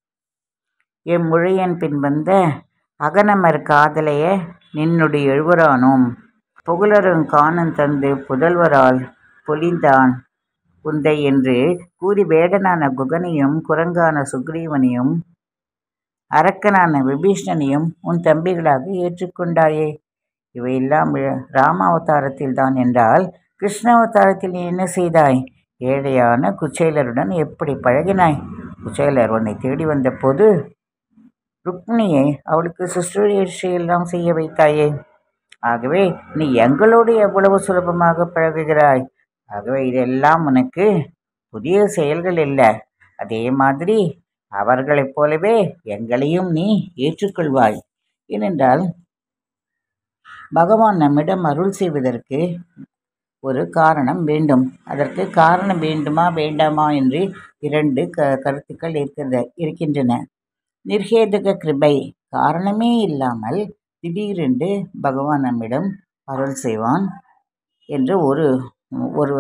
எம் முழையன் பின் வந்த அகனமர் காதலைய நின்னுடைய எழுவரானோம் புகழருங் காணன் தந்து புதல்வரால் பொலிந்தான் உந்தை என்று கூறி வேடனான குகனையும் குரங்கான சுக்ரீவனையும் அரக்கனான விபீஷ்ணனையும் உன் தம்பிகளாக ஏற்றுக்கொண்டாயே இவையெல்லாம் ராமாவதாரத்தில் தான் என்றால் கிருஷ்ணாவதாரத்தில் நீ என்ன செய்தாய் ஏழையான குச்சேலருடன் எப்படி பழகினாய் குச்சேலர் உன்னை தேடி வந்த போது ருக்மிணியை அவளுக்கு சுற்றுச்சை எல்லாம் செய்ய வைத்தாயே ஆகவே நீ எங்களோடு எவ்வளவு சுலபமாக பழகுகிறாய் ஆகவே இதெல்லாம் உனக்கு புதிய செயல்கள் இல்லை அதே மாதிரி அவர்களைப் போலவே எங்களையும் நீ ஏற்றுக்கொள்வாய் ஏனென்றால் பகவான் நம்மிடம் அருள் செய்வதற்கு ஒரு காரணம் வேண்டும் அதற்கு காரணம் வேண்டுமா வேண்டாமா என்று இரண்டு க கருத்துக்கள் இருக்கிறது இருக்கின்றன நிர்ஹேதுக கிருபை காரணமே இல்லாமல் திடீரென்று பகவான் நம்மிடம் அருள் செய்வான் என்று ஒரு ஒரு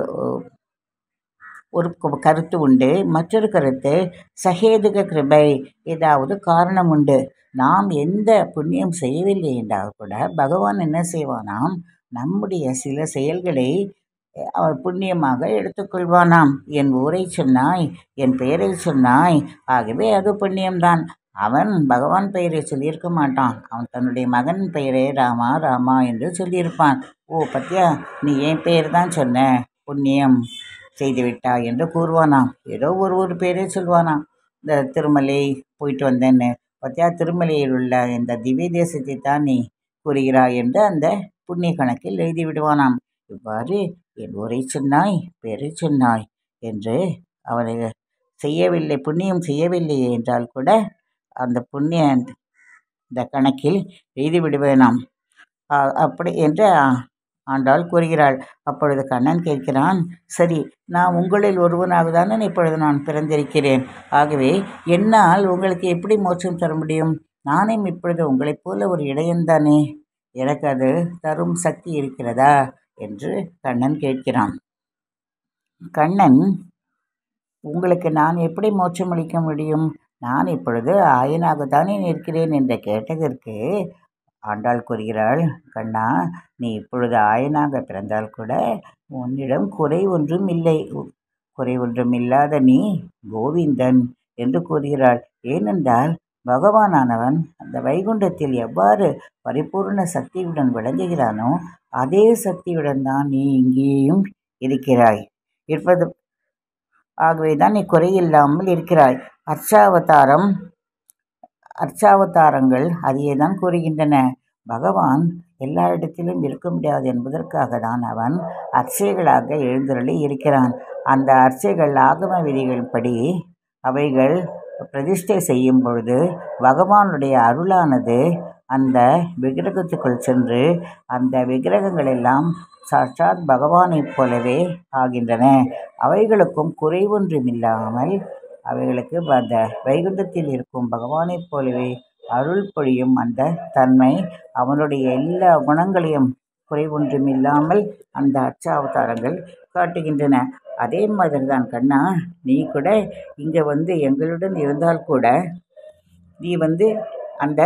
ஒரு கு- கருத்து உண்டு மற்றொரு கருத்து சகேதுக கிருபை ஏதாவது காரணம் உண்டு நாம் எந்த புண்ணியம் செய்யவில்லை என்றால் கூட பகவான் என்ன செய்வானாம் நம்முடைய சில செயல்களை அஹ், அவர் புண்ணியமாக எடுத்துக்கொள்வானாம் என் ஊரை சொன்னாய் என் பெயரை சொன்னாய் ஆகவே அது புண்ணியம்தான் அவன் பகவான் பெயரை சொல்லியிருக்க மாட்டான் அவன் தன்னுடைய மகன் பெயரை ராமா ராமா என்று சொல்லியிருப்பான் ஓ பத்தியா நீ என் பெயர் தான் சொன்ன புண்ணியம் செய்து விட்டாய் என்று கூறுவானாம் ஏதோ ஒரு ஒரு பேரே சொல்வானாம் இந்த திருமலை போயிட்டு வந்தேன்னு பத்தியா திருமலையில் உள்ள இந்த திவ்ய தேசத்தை தான் நீ கூறுகிறாய் என்று அந்த புண்ணிய கணக்கில் எழுதி விடுவானாம் இவ்வாறு என் ஊரை சொன்னாய் பெயரை சொன்னாய் என்று அவனை செய்யவில்லை புண்ணியம் செய்யவில்லை என்றால் கூட அந்த புண்ணிய இந்த கணக்கில் எழுதி விடுவேனாம் ஆ- அப்படி என்று ஆ- ஆண்டாள் கூறுகிறாள் அப்பொழுது கண்ணன் கேட்கிறான் சரி நான் உங்களில் ஒருவனாக தானே இப்பொழுது நான் பிறந்திருக்கிறேன் ஆகவே என்னால் உங்களுக்கு எப்படி மோட்சம் தர முடியும் நானும் இப்பொழுது உங்களைப் போல ஒரு இடையன்தானே எனக்கு அது தரும் சக்தி இருக்கிறதா என்று கண்ணன் கேட்கிறான் கண்ணன் உங்களுக்கு நான் எப்படி மோட்சம் அளிக்க முடியும் நான் இப்பொழுது ஆயனாகத்தானே நிற்கிறேன் என்று கேட்டதற்கு ஆண்டாள் கூறுகிறாள் கண்ணா நீ இப்பொழுது ஆயனாக பிறந்தால் கூட உன்னிடம் குறை ஒன்றும் இல்லை உ- குறை ஒன்றும் இல்லாத நீ கோவிந்தன் என்று கூறுகிறாள் ஏனென்றால் பகவானானவன் அந்த வைகுண்டத்தில் எவ்வாறு பரிபூர்ண சக்தியுடன் விளங்குகிறானோ அதே சக்தியுடன் தான் நீ இங்கேயும் இருக்கிறாய் இருப்பது ஆகவே தான் நீ குறையில்லாமல் இருக்கிறாய் அர்ச்சாவதாரம் அர்ச்சாவதாரங்கள் அதையே தான் கூறுகின்றன பகவான் எல்லா இடத்திலும் இருக்க முடியாது என்பதற்காக தான் அவன் அர்ச்சைகளாக எழுந்தருளி இருக்கிறான் அந்த அர்ச்சைகள் ஆகம விதிகளின்படி அவைகள் பிரதிஷ்டை செய்யும் பொழுது பகவானுடைய அருளானது அந்த விக்கிரகத்துக்குள் சென்று அந்த விக்கிரகங்கள் எல்லாம் சாட்சாத் பகவானைப் போலவே ஆகின்றன அவைகளுக்கும் குறைவொன்றுமில்லாமல் அவைகளுக்கு அந்த வைகுண்டத்தில் இருக்கும் பகவானைப் போலவே அருள் பொழியும் அந்த தன்மை அவனுடைய எல்லா குணங்களையும் குறைவொன்றுமில்லாமல் அந்த அச்சாவதாரங்கள் காட்டுகின்றன அதே மாதிரி தான் கண்ணா நீ கூட இங்கே வந்து எங்களுடன் இருந்தால் கூட நீ வந்து அந்த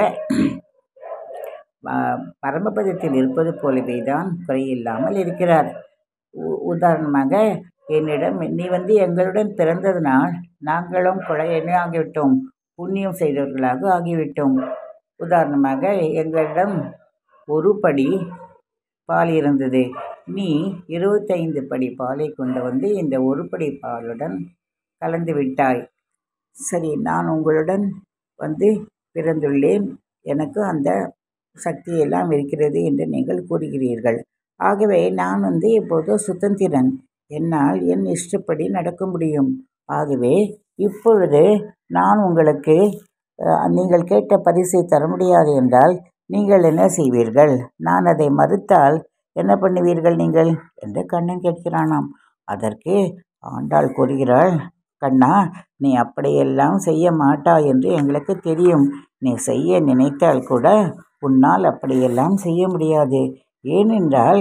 ஆ, பரமபதத்தில் இருப்பது போலவே தான் குறையில்லாமல் இருக்கிறார் உ- உதாரணமாக என்னிடம் நீ வந்து எங்களுடன் பிறந்ததனால் நாங்களும் குழையனே ஆகிவிட்டோம் புண்ணியம் செய்தவர்களாக ஆகிவிட்டோம் உதாரணமாக எங்களிடம் ஒரு படி பால் இருந்தது நீ இருபத்தைந்து படி பாலை கொண்டு வந்து இந்த ஒரு படி பாலுடன் கலந்து விட்டாய் சரி நான் உங்களுடன் வந்து பிறந்துள்ளேன் எனக்கு அந்த சக்தி எல்லாம் இருக்கிறது என்று நீங்கள் கூறுகிறீர்கள் ஆகவே நான் வந்து இப்போது சுதந்திரன் என்னால் என் இஷ்டப்படி நடக்க முடியும் ஆகவே இப்பொழுது நான் உங்களுக்கு அஹ், நீங்கள் கேட்ட பரிசை தர முடியாது என்றால் நீங்கள் என்ன செய்வீர்கள் நான் அதை மறுத்தால் என்ன பண்ணுவீர்கள் நீங்கள் என்று கண்ணன் கேட்கிறானாம் அதற்கு ஆண்டாள் கூறுகிறாள் கண்ணா நீ அப்படியெல்லாம் செய்ய மாட்டாய் என்று எங்களுக்கு தெரியும் நீ செய்ய நினைத்தால் கூட உன்னால் அப்படியெல்லாம் செய்ய முடியாது ஏனென்றால்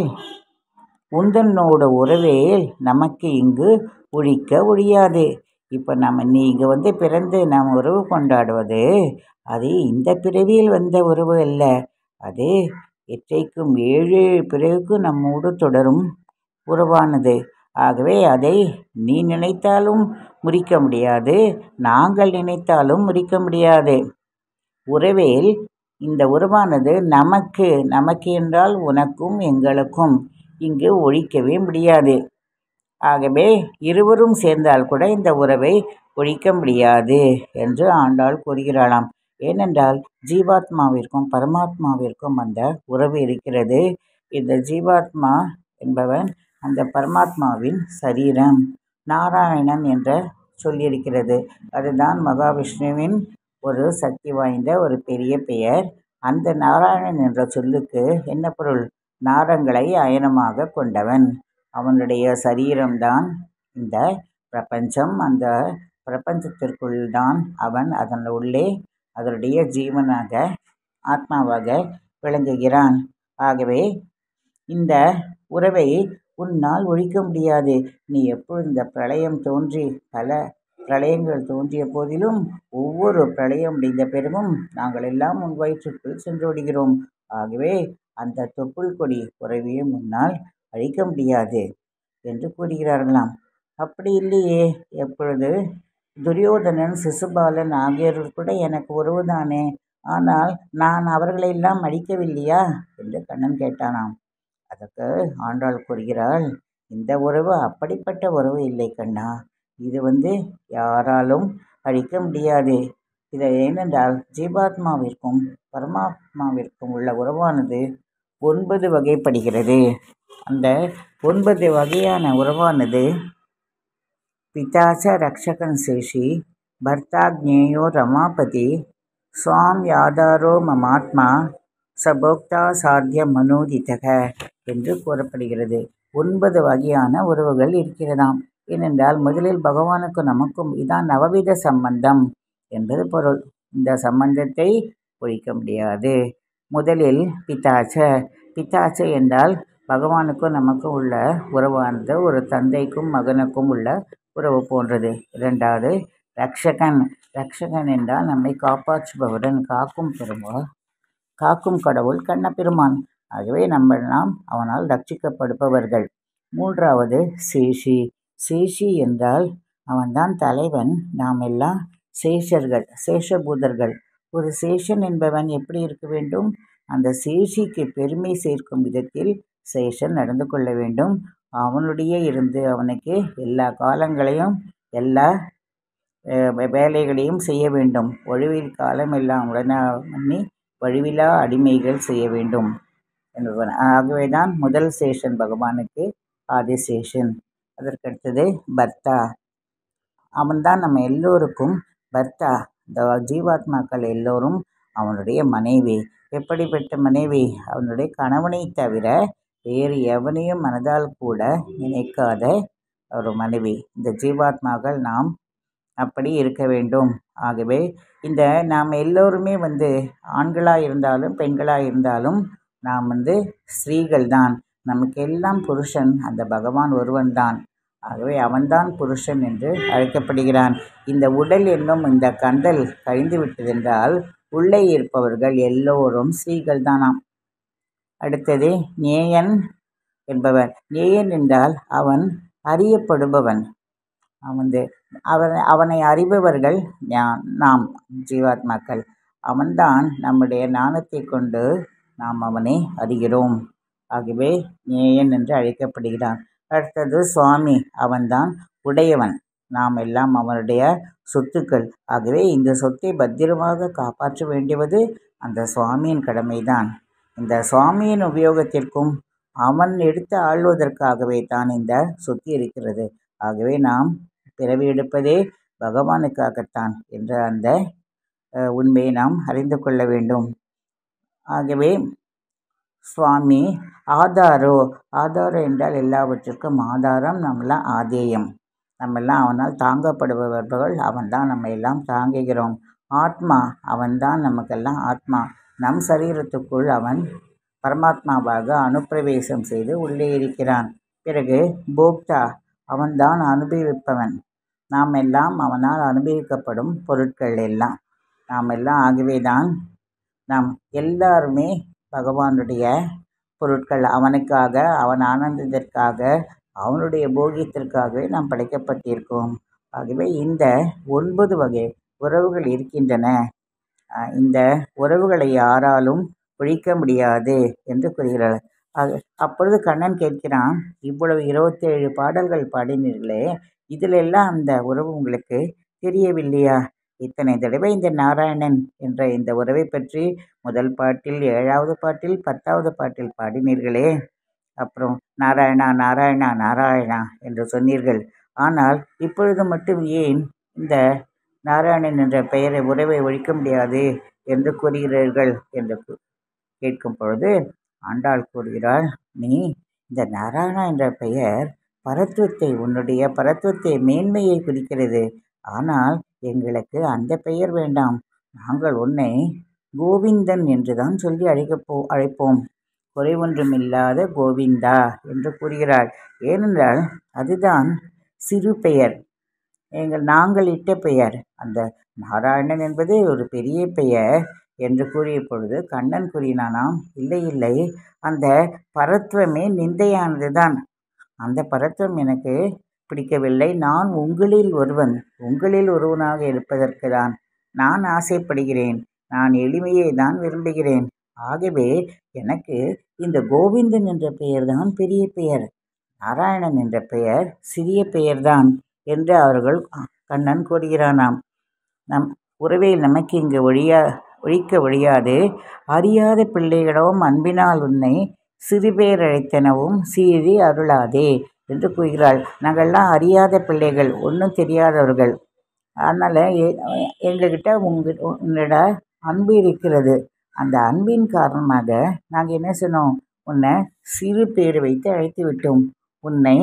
உந்தன்னோட உறவே நமக்கு இங்கு ஒழிக்க ஒழியாது இப்போ நம்ம நீ இங்கே வந்து பிறந்து நாம் உறவு கொண்டாடுவது அது இந்த பிறவியில் வந்த உறவு அல்ல அது எற்றைக்கும் ஏழு பிறகுக்கும் நம்மோடு தொடரும் உறவானது ஆகவே அதை நீ நினைத்தாலும் முறிக்க முடியாது நாங்கள் நினைத்தாலும் முறிக்க முடியாது உறவேல் இந்த உறவானது நமக்கு நமக்கு என்றால் உனக்கும் எங்களுக்கும் இங்கு ஒழிக்கவே முடியாது ஆகவே இருவரும் சேர்ந்தால் கூட இந்த உறவை ஒழிக்க முடியாது என்று ஆண்டாள் கூறுகிறாளாம் ஏனென்றால் ஜீவாத்மாவிற்கும் பரமாத்மாவிற்கும் அந்த உறவு இருக்கிறது இந்த ஜீவாத்மா என்பவன் அந்த பரமாத்மாவின் சரீரம் நாராயணன் என்ற சொல்லியிருக்கிறது அதுதான் மகாவிஷ்ணுவின் ஒரு சக்தி வாய்ந்த ஒரு பெரிய பெயர் அந்த நாராயணன் என்ற சொல்லுக்கு என்ன பொருள் நாரங்களை அயனமாக கொண்டவன் அவனுடைய சரீரம்தான் இந்த பிரபஞ்சம் அந்த பிரபஞ்சத்திற்குள் தான் அவன் அதன் உள்ளே அதனுடைய ஜீவனாக ஆத்மாவாக விளங்குகிறான் ஆகவே இந்த உறவை உன்னால் ஒழிக்க முடியாது நீ எப்பொழுது இந்த பிரளயம் தோன்றி பல பிரளயங்கள் தோன்றிய போதிலும் ஒவ்வொரு பிரளயம் முடிந்த பிறகும் நாங்கள் எல்லாம் உன் வயிற்றுக்குள் சென்றோடுகிறோம் ஆகவே அந்த தொப்புள் கொடி உறவையும் முன்னால் அழிக்க முடியாது என்று கூறுகிறார்களாம் அப்படி இல்லையே எப்பொழுது துரியோதனன் சிசுபாலன் ஆகியோர்கள் கூட எனக்கு உறவுதானே ஆனால் நான் அவர்களையெல்லாம் அழிக்கவில்லையா என்று கண்ணன் கேட்டானாம் அதற்கு ஆண்டாள் கூறுகிறாள் இந்த உறவு அப்படிப்பட்ட உறவு இல்லை கண்ணா இது வந்து யாராலும் அழிக்க முடியாது இதை ஏனென்றால் ஜீவாத்மாவிற்கும் பரமாத்மாவிற்கும் உள்ள உறவானது ஒன்பது வகைப்படுகிறது அந்த ஒன்பது வகையான உறவானது பிதாச்ச ரக்ஷகன் சேஷி பர்த்தா ஜேயோ ரமாபதி சுவாம் யாதாரோ மமாத்மா சபோக்தா சாத்திய மனோதிதக என்று கூறப்படுகிறது ஒன்பது வகையான உறவுகள் இருக்கிறதாம் ஏனென்றால் முதலில் பகவானுக்கும் நமக்கும் இதான் நவவித சம்பந்தம் என்பது பொருள் இந்த சம்பந்தத்தை ஒழிக்க முடியாது முதலில் பிதாச்ச பிதாச்ச என்றால் பகவானுக்கும் நமக்கும் உள்ள உறவானது ஒரு தந்தைக்கும் மகனுக்கும் உள்ள உறவு போன்றது இரண்டாவது ரக்ஷகன் ரக்ஷகன் என்றால் நம்மை காப்பாற்றுபவரன் காக்கும் பெருமாள் காக்கும் கடவுள் கண்ணபெருமான் ஆகவே நம்ம நாம் அவனால் ரட்சிக்கப்படுபவர்கள் மூன்றாவது சேஷி சேஷி என்றால் அவன்தான் தலைவன் நாம் எல்லாம் சேஷர்கள் சேஷபூதர்கள் ஒரு சேஷன் என்பவன் எப்படி இருக்க வேண்டும் அந்த சேஷிக்கு பெருமை சேர்க்கும் விதத்தில் சேஷன் நடந்து கொள்ள வேண்டும் அவனுடைய இருந்து அவனுக்கு எல்லா காலங்களையும் எல்லா வேலைகளையும் செய்ய வேண்டும் ஒழிவில் காலம் எல்லாம் உடனே பண்ணி வழிவிலா அடிமைகள் செய்ய வேண்டும் என்பவன் ஆகவே தான் முதல் சேஷன் பகவானுக்கு ஆதிசேஷன் அதற்கடுத்தது பர்த்தா அவன்தான் நம்ம எல்லோருக்கும் பர்த்தா இந்த ஜீவாத்மாக்கள் எல்லோரும் அவனுடைய மனைவி எப்படிப்பட்ட மனைவி அவனுடைய கணவனை தவிர வேறு எவனையும் மனதால் கூட நினைக்காத ஒரு மனைவி இந்த ஜீவாத்மாக்கள் நாம் அப்படி இருக்க வேண்டும் ஆகவே இந்த நாம் எல்லோருமே வந்து ஆண்களாக இருந்தாலும் பெண்களாக இருந்தாலும் நாம் வந்து ஸ்திரீகள் தான் நமக்கு எல்லாம் புருஷன் அந்த பகவான் ஒருவன் தான் ஆகவே அவன்தான் புருஷன் என்று அழைக்கப்படுகிறான் இந்த உடல் என்னும் இந்த கந்தல் கழிந்து விட்டதென்றால் உள்ளே இருப்பவர்கள் எல்லோரும் ஸ்ரீகள் தானாம் அடுத்தது நேயன் என்பவன் நேயன் என்றால் அவன் அறியப்படுபவன் வந்து அவன் அவனை அறிபவர்கள் நாம் ஜீவாத்மாக்கள் அவன்தான் நம்முடைய ஞானத்தை கொண்டு நாம் அவனை அறிகிறோம் ஆகவே நேயன் என்று அழைக்கப்படுகிறான் அடுத்தது சுவாமி அவன்தான் உடையவன் நாம் எல்லாம் அவனுடைய சொத்துக்கள் ஆகவே இந்த சொத்தை பத்திரமாக காப்பாற்ற வேண்டியது அந்த சுவாமியின் கடமைதான் இந்த சுவாமியின் உபயோகத்திற்கும் அவன் எடுத்து ஆள்வதற்காகவே தான் இந்த சொத்து இருக்கிறது ஆகவே நாம் பிறவி எடுப்பதே பகவானுக்காகத்தான் என்ற அந்த உண்மையை நாம் அறிந்து கொள்ள வேண்டும் ஆகவே சுவாமி ஆதாரோ ஆதாரம் என்றால் எல்லாவற்றிற்கும் ஆதாரம் நம்மளாம் ஆதேயம் நம்மெல்லாம் அவனால் தாங்கப்படுபவர்கள் அவன்தான் நம்ம எல்லாம் தாங்குகிறோம் ஆத்மா அவன்தான் நமக்கெல்லாம் ஆத்மா நம் சரீரத்துக்குள் அவன் பரமாத்மாவாக அனுப்பிரவேசம் செய்து உள்ளே இருக்கிறான் பிறகு போக்தா அவன்தான் அனுபவிப்பவன் நாம் எல்லாம் அவனால் அனுபவிக்கப்படும் பொருட்கள் எல்லாம் நாம் எல்லாம் ஆகவே தான் நாம் எல்லாருமே பகவானுடைய பொருட்கள் அவனுக்காக அவன் ஆனந்தத்திற்காக அவனுடைய போகியத்திற்காகவே நாம் படைக்கப்பட்டிருக்கோம் ஆகவே இந்த ஒன்பது வகை உறவுகள் இருக்கின்றன இந்த உறவுகளை யாராலும் ஒழிக்க முடியாது என்று கூறுகிறார் அது அப்பொழுது கண்ணன் கேட்கிறான் இவ்வளவு இருபத்தேழு பாடல்கள் பாடினீர்களே இதிலெல்லாம் அந்த உறவு உங்களுக்கு தெரியவில்லையா இத்தனை தடவை இந்த நாராயணன் என்ற இந்த உறவை பற்றி முதல் பாட்டில் ஏழாவது பாட்டில் பத்தாவது பாட்டில் பாடினீர்களே அப்புறம் நாராயணா நாராயணா நாராயணா என்று சொன்னீர்கள் ஆனால் இப்பொழுது மட்டும் ஏன் இந்த நாராயணன் என்ற பெயரை உறவை ஒழிக்க முடியாது என்று கூறுகிறீர்கள் என்று கேட்கும் பொழுது ஆண்டாள் கூறுகிறாள் நீ இந்த நாராயணா என்ற பெயர் பரத்துவத்தை உன்னுடைய பரத்துவத்தை மேன்மையை குறிக்கிறது ஆனால் எங்களுக்கு அந்த பெயர் வேண்டாம் நாங்கள் உன்னை கோவிந்தன் என்றுதான் சொல்லி அழைக்கப் போ அழைப்போம் குறைவொன்றுமில்லாத கோவிந்தா என்று கூறுகிறாள் ஏனென்றால் அதுதான் சிறு பெயர் எங்கள் நாங்கள் இட்ட பெயர் அந்த நாராயணன் என்பது ஒரு பெரிய பெயர் என்று கூறிய பொழுது கண்ணன் கூறினானாம் இல்லை இல்லை அந்த பரத்துவமே நிந்தையானது தான் அந்த பரத்துவம் எனக்கு பிடிக்கவில்லை நான் உங்களில் ஒருவன் உங்களில் ஒருவனாக இருப்பதற்கு தான் நான் ஆசைப்படுகிறேன் நான் எளிமையை தான் விரும்புகிறேன் ஆகவே எனக்கு இந்த கோவிந்தன் என்ற பெயர்தான் பெரிய பெயர் நாராயணன் என்ற பெயர் சிறிய பெயர்தான் என்று அவர்கள் கண்ணன் கூறுகிறானாம் நம் உறவில் நமக்கு இங்கு ஒழியா ஒழிக்க ஒழியாது அறியாத பிள்ளைகளவும் அன்பினால் உன்னை சிறுபேர் அழைத்தனவும் சீறி அருளாதே என்று கூறுகிறாள் நாங்கள்லாம் அறியாத பிள்ளைகள் ஒன்றும் தெரியாதவர்கள் அதனால் எங்கள்கிட்ட உங்க உன்னோட அன்பு இருக்கிறது அந்த அன்பின் காரணமாக நாங்கள் என்ன சொன்னோம் உன்னை சிறு பேர் வைத்து அழைத்து விட்டோம் உன்னை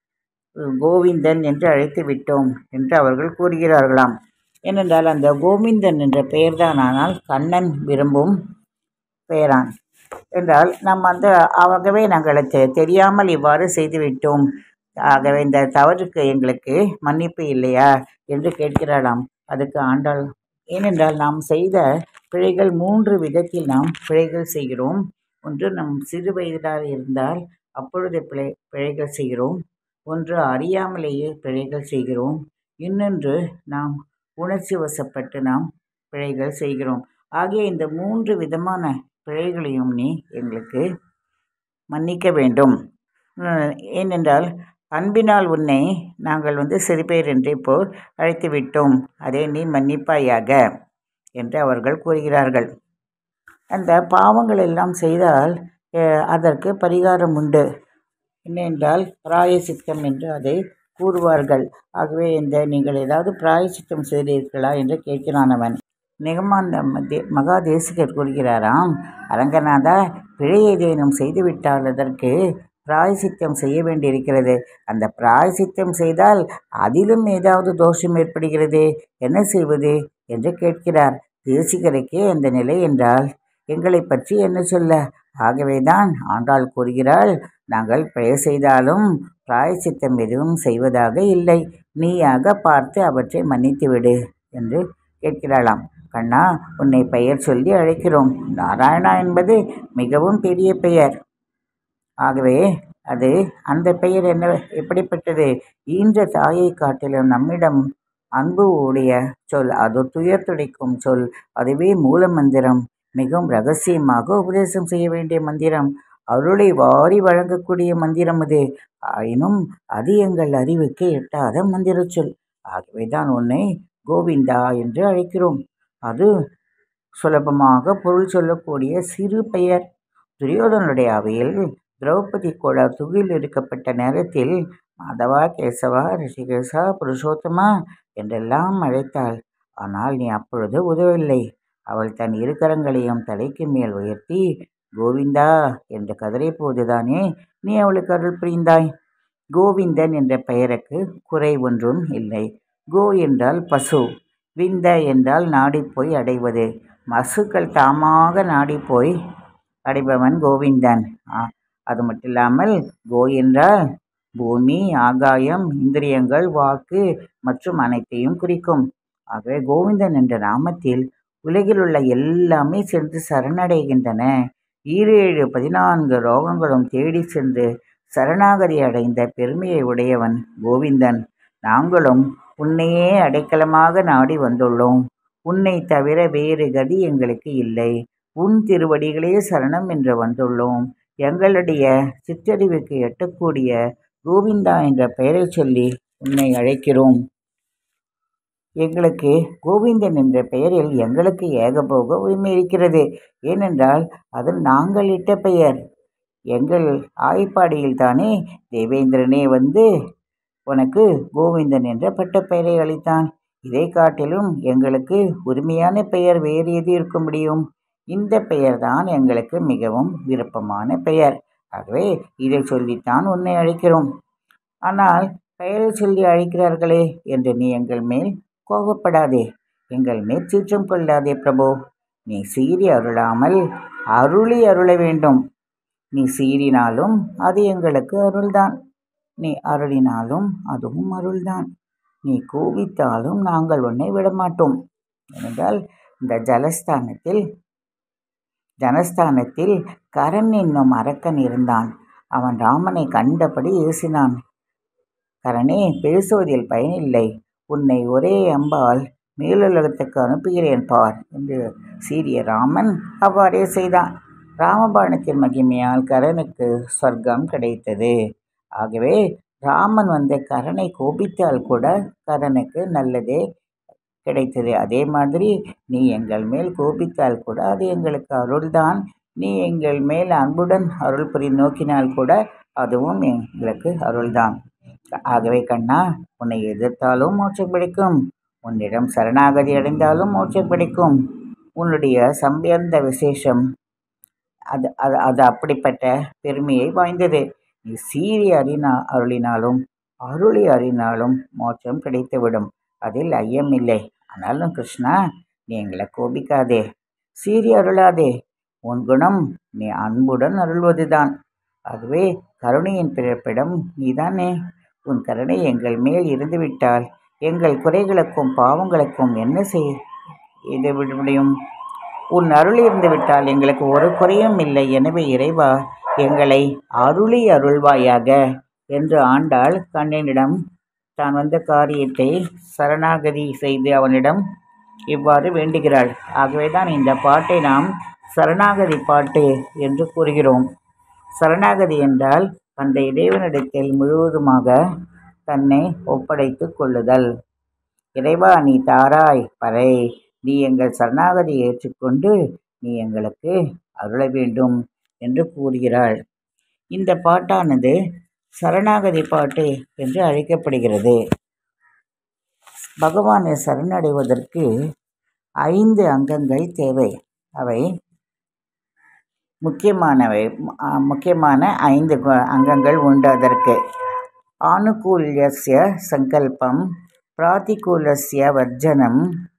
கோவிந்தன் என்று அழைத்து விட்டோம் என்று அவர்கள் கூறுகிறார்களாம் ஏனென்றால் அந்த கோவிந்தன் என்ற பெயர்தான் ஆனால் கண்ணன் விரும்பும் பெயரான் என்றால் நாம் அந்த ஆகவே நாங்கள் தெ- தெரியாமல் இவ்வாறு செய்துவிட்டோம் ஆகவே இந்த தவறுக்கு எங்களுக்கு மன்னிப்பு இல்லையா என்று கேட்கிறாளாம் அதுக்கு ஆண்டாள் ஏனென்றால் நாம் செய்த பிழைகள் மூன்று விதத்தில் நாம் பிழைகள் செய்கிறோம் ஒன்று நம் சிறு வயதாக இருந்தால் அப்பொழுது பிழை பிழைகள் செய்கிறோம் ஒன்று அறியாமலேயே பிழைகள் செய்கிறோம் இன்னொன்று நாம் உணர்ச்சி வசப்பட்டு நாம் பிழைகள் செய்கிறோம் ஆகிய இந்த மூன்று விதமான பிழைகளையும் நீ எங்களுக்கு மன்னிக்க வேண்டும் உம், ஏனென்றால் அன்பினால் உன்னை நாங்கள் வந்து சிறுபேர் என்று இப்போ அழைத்து விட்டோம் அதை நீ மன்னிப்பாயாக என்று அவர்கள் கூறுகிறார்கள் அந்த பாவங்கள் எல்லாம் செய்தால் அஹ், அதற்கு பரிகாரம் உண்டு என்னென்றால் பிராயசித்தம் என்று அதை கூறுவார்கள் ஆகவே இந்த நீங்கள் ஏதாவது பிராயசித்தம் செய்தீர்களா என்று கேட்கிறான் அவன் நிகமாந்த மத்திய மகாதேசிகர் கூறுகிறாராம் அரங்கநாதா பிழை ஏதேனும் செய்துவிட்டால் அதற்கு பிராயசித்தம் செய்ய வேண்டியிருக்கிறது அந்த பிராயசித்தம் செய்தால் அதிலும் ஏதாவது தோஷம் ஏற்படுகிறதே என்ன செய்வது என்று கேட்கிறார் தேசிகருக்கே அந்த நிலை என்றால் எங்களை பற்றி என்ன சொல்ல ஆகவேதான் ஆண்டாள் கூறுகிறாள் நாங்கள் பிழை செய்தாலும் பிராயசித்தம் எதுவும் செய்வதாக இல்லை நீயாக பார்த்து அவற்றை மன்னித்து விடு என்று கேட்கிறாளாம் கண்ணா உன்னை பெயர் சொல்லி அழைக்கிறோம் நாராயணா என்பது மிகவும் பெரிய பெயர் ஆகவே அது அந்த பெயர் என்ன எப்படிப்பட்டது ஈன்ற தாயை காட்டிலும் நம்மிடம் அன்பு உடைய சொல் அது துயர் துடைக்கும் சொல் அதுவே மூல மந்திரம் மிகவும் ரகசியமாக உபதேசம் செய்ய வேண்டிய மந்திரம் அருளை வாரி வழங்கக்கூடிய மந்திரம் அது ஆயினும் அது எங்கள் அறிவுக்கு எட்டாத மந்திர சொல் ஆகவே தான் உன்னை கோவிந்தா என்று அழைக்கிறோம் அது சுலபமாக பொருள் சொல்லக்கூடிய சிறு பெயர் துரியோதனுடைய அவையில் திரௌபதி கூட துகில் எடுக்கப்பட்ட நேரத்தில் மாதவா கேசவா ரிஷிகேசா புருஷோத்தமா என்றெல்லாம் அழைத்தாள் ஆனால் நீ அப்பொழுது உதவவில்லை அவள் தன் இரு கரங்களையும் தலைக்கு மேல் உயர்த்தி கோவிந்தா என்று கதறிய போதுதானே நீ அவளுக்கு அருள் புரிந்தாய் கோவிந்தன் என்ற பெயருக்கு குறை ஒன்றும் இல்லை கோ என்றால் பசு விந்த என்றால் நாடிப்போய் அடைவது மசுக்கள் தாமாக நாடிப்போய் அடைபவன் கோவிந்தன் ஆ, அது மட்டும் இல்லாமல் கோ என்றால் பூமி ஆகாயம் இந்திரியங்கள் வாக்கு மற்றும் அனைத்தையும் குறிக்கும் ஆகவே கோவிந்தன் என்ற நாமத்தில் உலகில் உள்ள எல்லாமே சென்று சரணடைகின்றன ஈரேழு பதினான்கு ரோகங்களும் தேடி சென்று சரணாகதி அடைந்த பெருமையை உடையவன் கோவிந்தன் நாங்களும் உன்னையே அடைக்கலமாக நாடி வந்துள்ளோம் உன்னை தவிர வேறு கதி எங்களுக்கு இல்லை உன் திருவடிகளே சரணம் என்று வந்துள்ளோம் எங்களுடைய சிற்றறிவுக்கு எட்டக்கூடிய கோவிந்தா என்ற பெயரைச் சொல்லி உன்னை அழைக்கிறோம் எங்களுக்கு கோவிந்தன் என்ற பெயரில் எங்களுக்கு ஏகபோக உரிமை இருக்கிறது ஏனென்றால் அது நாங்கள் இட்ட பெயர் எங்கள் ஆய்ப்பாடியில் தானே தேவேந்திரனே வந்து உனக்கு கோவிந்தன் என்ற பட்டப்பெயரை அளித்தான் இதை காட்டிலும் எங்களுக்கு உரிமையான பெயர் வேறு எது இருக்க முடியும் இந்த பெயர்தான் எங்களுக்கு மிகவும் விருப்பமான பெயர் ஆகவே இதை சொல்லித்தான் உன்னை அழைக்கிறோம் ஆனால் பெயரை சொல்லி அழைக்கிறார்களே என்று நீ எங்கள் மேல் கோபப்படாதே எங்கள் மேல் சீற்றம் கொள்ளாதே பிரபு நீ சீறி அருளாமல் அருளி அருள வேண்டும் நீ சீறினாலும் அது எங்களுக்கு அருள்தான் நீ அருளினாலும் அதுவும் அருள்தான் நீ கோபித்தாலும் நாங்கள் உன்னை விடமாட்டோம் ஏனென்றால் இந்த ஜலஸ்தானத்தில் ஜனஸ்தானத்தில் கரண் என்னும் அரக்கன் இருந்தான் அவன் ராமனை கண்டபடி ஏசினான் கரணே பேசுவதில் பயனில்லை உன்னை ஒரே அம்பால் மேலுலகத்துக்கு அனுப்புகிறேன் பார் என்று சீரிய ராமன் அவ்வாறே செய்தான் ராமபாணத்தின் மகிமையால் கரனுக்கு சொர்க்கம் கிடைத்தது ஆகவே ராமன் வந்த கரனை கோபித்தால் கூட கரனுக்கு நல்லதே கிடைத்தது அதே மாதிரி நீ எங்கள் மேல் கோபித்தால் கூட அது எங்களுக்கு அருள்தான் நீ எங்கள் மேல் அன்புடன் அருள் புரி நோக்கினால் கூட அதுவும் எங்களுக்கு அருள்தான் ஆகவே கண்ணா உன்னை எதிர்த்தாலும் மோட்சம் கிடைக்கும் உன்னிடம் சரணாகதி அடைந்தாலும் மோட்சம் கிடைக்கும் உன்னுடைய சம்பியந்த விசேஷம் அது அது அது அப்படிப்பட்ட பெருமையை வாய்ந்தது நீ சீறி அறினா அருளினாலும் அருளி அறினாலும் மோட்சம் கிடைத்துவிடும் அதில் ஐயமில்லை ஆனாலும் கிருஷ்ணா நீ எங்களை கோபிக்காதே சீறி அருளாதே உன் குணம் நீ அன்புடன் அருள்வதுதான் ஆகவே கருணையின் பிறப்பிடம் நீதானே உன் கருணை எங்கள் மேல் இருந்துவிட்டால் எங்கள் குறைகளுக்கும் பாவங்களுக்கும் என்ன செய் இது விட முடியும் உன் அருள் இருந்துவிட்டால் எங்களுக்கு ஒரு குறையும் இல்லை எனவே இறைவா எங்களை அருளி அருள்வாயாக என்று ஆண்டாள் கண்ணனிடம் தான் வந்த காரியத்தை சரணாகதி செய்து அவனிடம் இவ்வாறு வேண்டுகிறாள் ஆகவே தான் இந்த பாட்டை நாம் சரணாகதி பாட்டு என்று கூறுகிறோம் சரணாகதி என்றால் அந்த இறைவனிடத்தில் முழுவதுமாக தன்னை ஒப்படைத்து கொள்ளுதல் இறைவா நீ தாராய் பறை நீ எங்கள் சரணாகதி ஏற்றுக்கொண்டு நீ எங்களுக்கு அருள வேண்டும் என்று கூறுகிறாள் இந்த பாட்டானது சரணாகதி பாட்டு என்று அழைக்கப்படுகிறது பகவானை சரணடைவதற்கு ஐந்து அங்கங்கள் தேவை அவை முக்கியமானவை அ, முக்கியமான ஐந்து கு- அங்கங்கள் உண்டு அதற்கு ஆனுகூல்யஸ்ய சங்கல்பம் பிராதிகூலஸ்ய வர்ஜனம்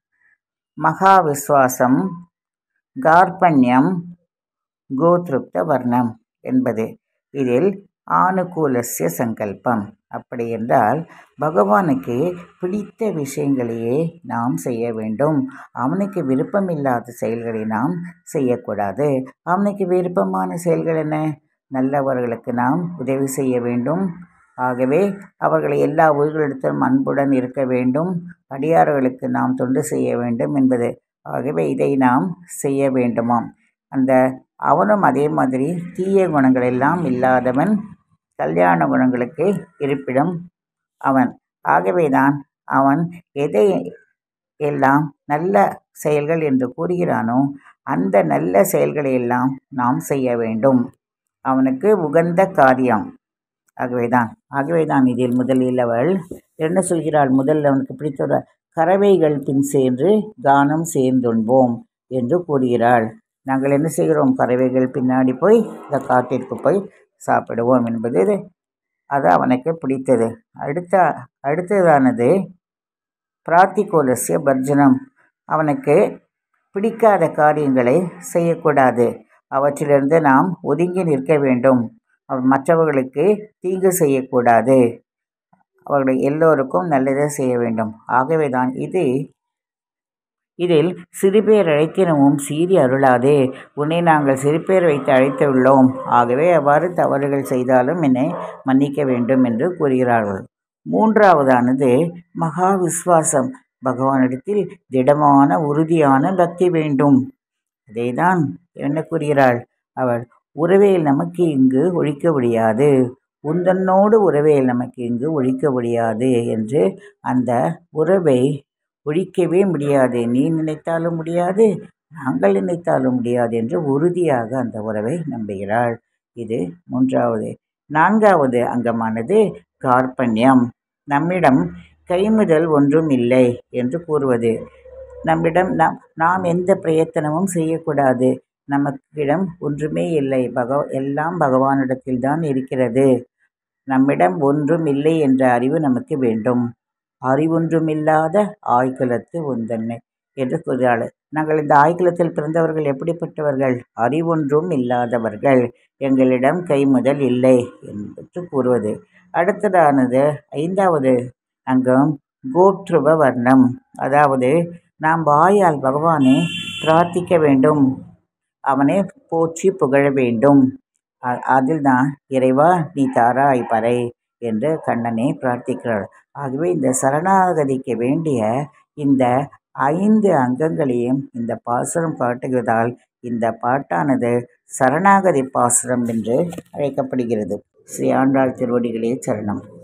மகாவிஸ்வாசம் கார்பண்யம் கோத்ருப்த வர்ணம் என்பது இதில் ஆனுகூலஸ்ய சங்கல்பம் அப்படி என்றால் பகவானுக்கு பிடித்த விஷயங்களையே நாம் செய்ய வேண்டும் அவனுக்கு விருப்பமில்லாத செயல்களை நாம் செய்யக்கூடாது அவனுக்கு விருப்பமான செயல்கள் என்ன நல்லவர்களுக்கு நாம் உதவி செய்ய வேண்டும் ஆகவே அவர்களை எல்லா உயிர்களிடத்திலும் அன்புடன் இருக்க வேண்டும் அடியார்களுக்கு நாம் தொண்டு செய்ய வேண்டும் என்பது ஆகவே இதை நாம் செய்ய வேண்டுமாம் அந்த அவனும் அதே மாதிரி தீய குணங்கள் எல்லாம் இல்லாதவன் கல்யாண குணங்களுக்கு இருப்பிடம் அவன் ஆகவேதான் அவன் எதை எல்லாம் நல்ல செயல்கள் என்று கூறுகிறானோ அந்த நல்ல செயல்களை எல்லாம் நாம் செய்ய வேண்டும் அவனுக்கு உகந்த காரியம் ஆகவேதான் ஆகவேதான் இதில் முதலில் அவள் என்ன சொல்கிறாள் முதல்ல அவனுக்கு பிடித்த கறவைகள் பின் சென்று தானம் சேர்ந்துண்போம் என்று கூறுகிறாள் நாங்கள் என்ன செய்கிறோம் பறவைகள் பின்னாடி போய் இந்த காட்டிற்கு போய் சாப்பிடுவோம் என்பது அது அவனுக்கு பிடித்தது அடுத்த அடுத்ததானது பிராத்திகோலசிய பர்ஜனம் அவனுக்கு பிடிக்காத காரியங்களை செய்யக்கூடாது அவற்றிலிருந்து நாம் ஒதுங்கி நிற்க வேண்டும் அவ- மற்றவர்களுக்கு தீங்கு செய்யக்கூடாது அவர்கள் எல்லோருக்கும் நல்லதை செய்ய வேண்டும் ஆகவே தான் இது இதில் சிறுபேர் அழைத்தினமும் சீறி அருளாதே உன்னை நாங்கள் சிறுபேர் வைத்து அழைத்துள்ளோம் ஆகவே அவ்வாறு தவறுகள் செய்தாலும் என்னை மன்னிக்க வேண்டும் என்று கூறுகிறார்கள் மூன்றாவதானது மகா விஸ்வாசம் பகவானிடத்தில் திடமான உறுதியான பக்தி வேண்டும் அதேதான் என்ன கூறுகிறாள் அவள் உறவையில் நமக்கு இங்கு ஒழிக்க முடியாது உந்தன்னோடு உறவையில் நமக்கு இங்கு ஒழிக்க முடியாது என்று அந்த உறவை ஒழிக்கவே முடியாது நீ நினைத்தாலும் முடியாது நாங்கள் நினைத்தாலும் முடியாது என்று உறுதியாக அந்த உறவை நம்புகிறாள் இது மூன்றாவது நான்காவது அங்கமானது கார்பண்யம் நம்மிடம் கைமுதல் ஒன்றும் இல்லை என்று கூறுவது நம்மிடம் நாம் நாம் எந்த பிரயத்தனமும் செய்யக்கூடாது நமக்கிடம் ஒன்றுமே இல்லை பகவ எல்லாம் பகவானிடத்தில் தான் இருக்கிறது நம்மிடம் ஒன்றும் இல்லை என்ற அறிவு நமக்கு வேண்டும் அறிவொன்றுமில்லாத ஆய்குலத்து உந்தன்னை என்று கூறுகிறாள் நாங்கள் இந்த ஆய்குலத்தில் பிறந்தவர்கள் எப்படிப்பட்டவர்கள் அறிவொன்றும் இல்லாதவர்கள் எங்களிடம் கைமுதல் இல்லை என்று கூறுவது அடுத்ததானது ஐந்தாவது அங்கம் கோட்ருவ வர்ணம் அதாவது நாம் வாயால் பகவானை பிரார்த்திக்க வேண்டும் அவனை போற்றி புகழ வேண்டும் அ- அதில்தான் இறைவா நீ தாராய் பறை என்று கண்ணனை பிரார்த்திக்கிறார் ஆகவே இந்த சரணாகதிக்கு வேண்டிய இந்த ஐந்து அங்கங்களையும் இந்த பாசுரம் காட்டுகிறதால் இந்த பாட்டானது சரணாகதி பாசுரம் என்று அழைக்கப்படுகிறது ஸ்ரீ ஆண்டாள் திருவடிகளே சரணம்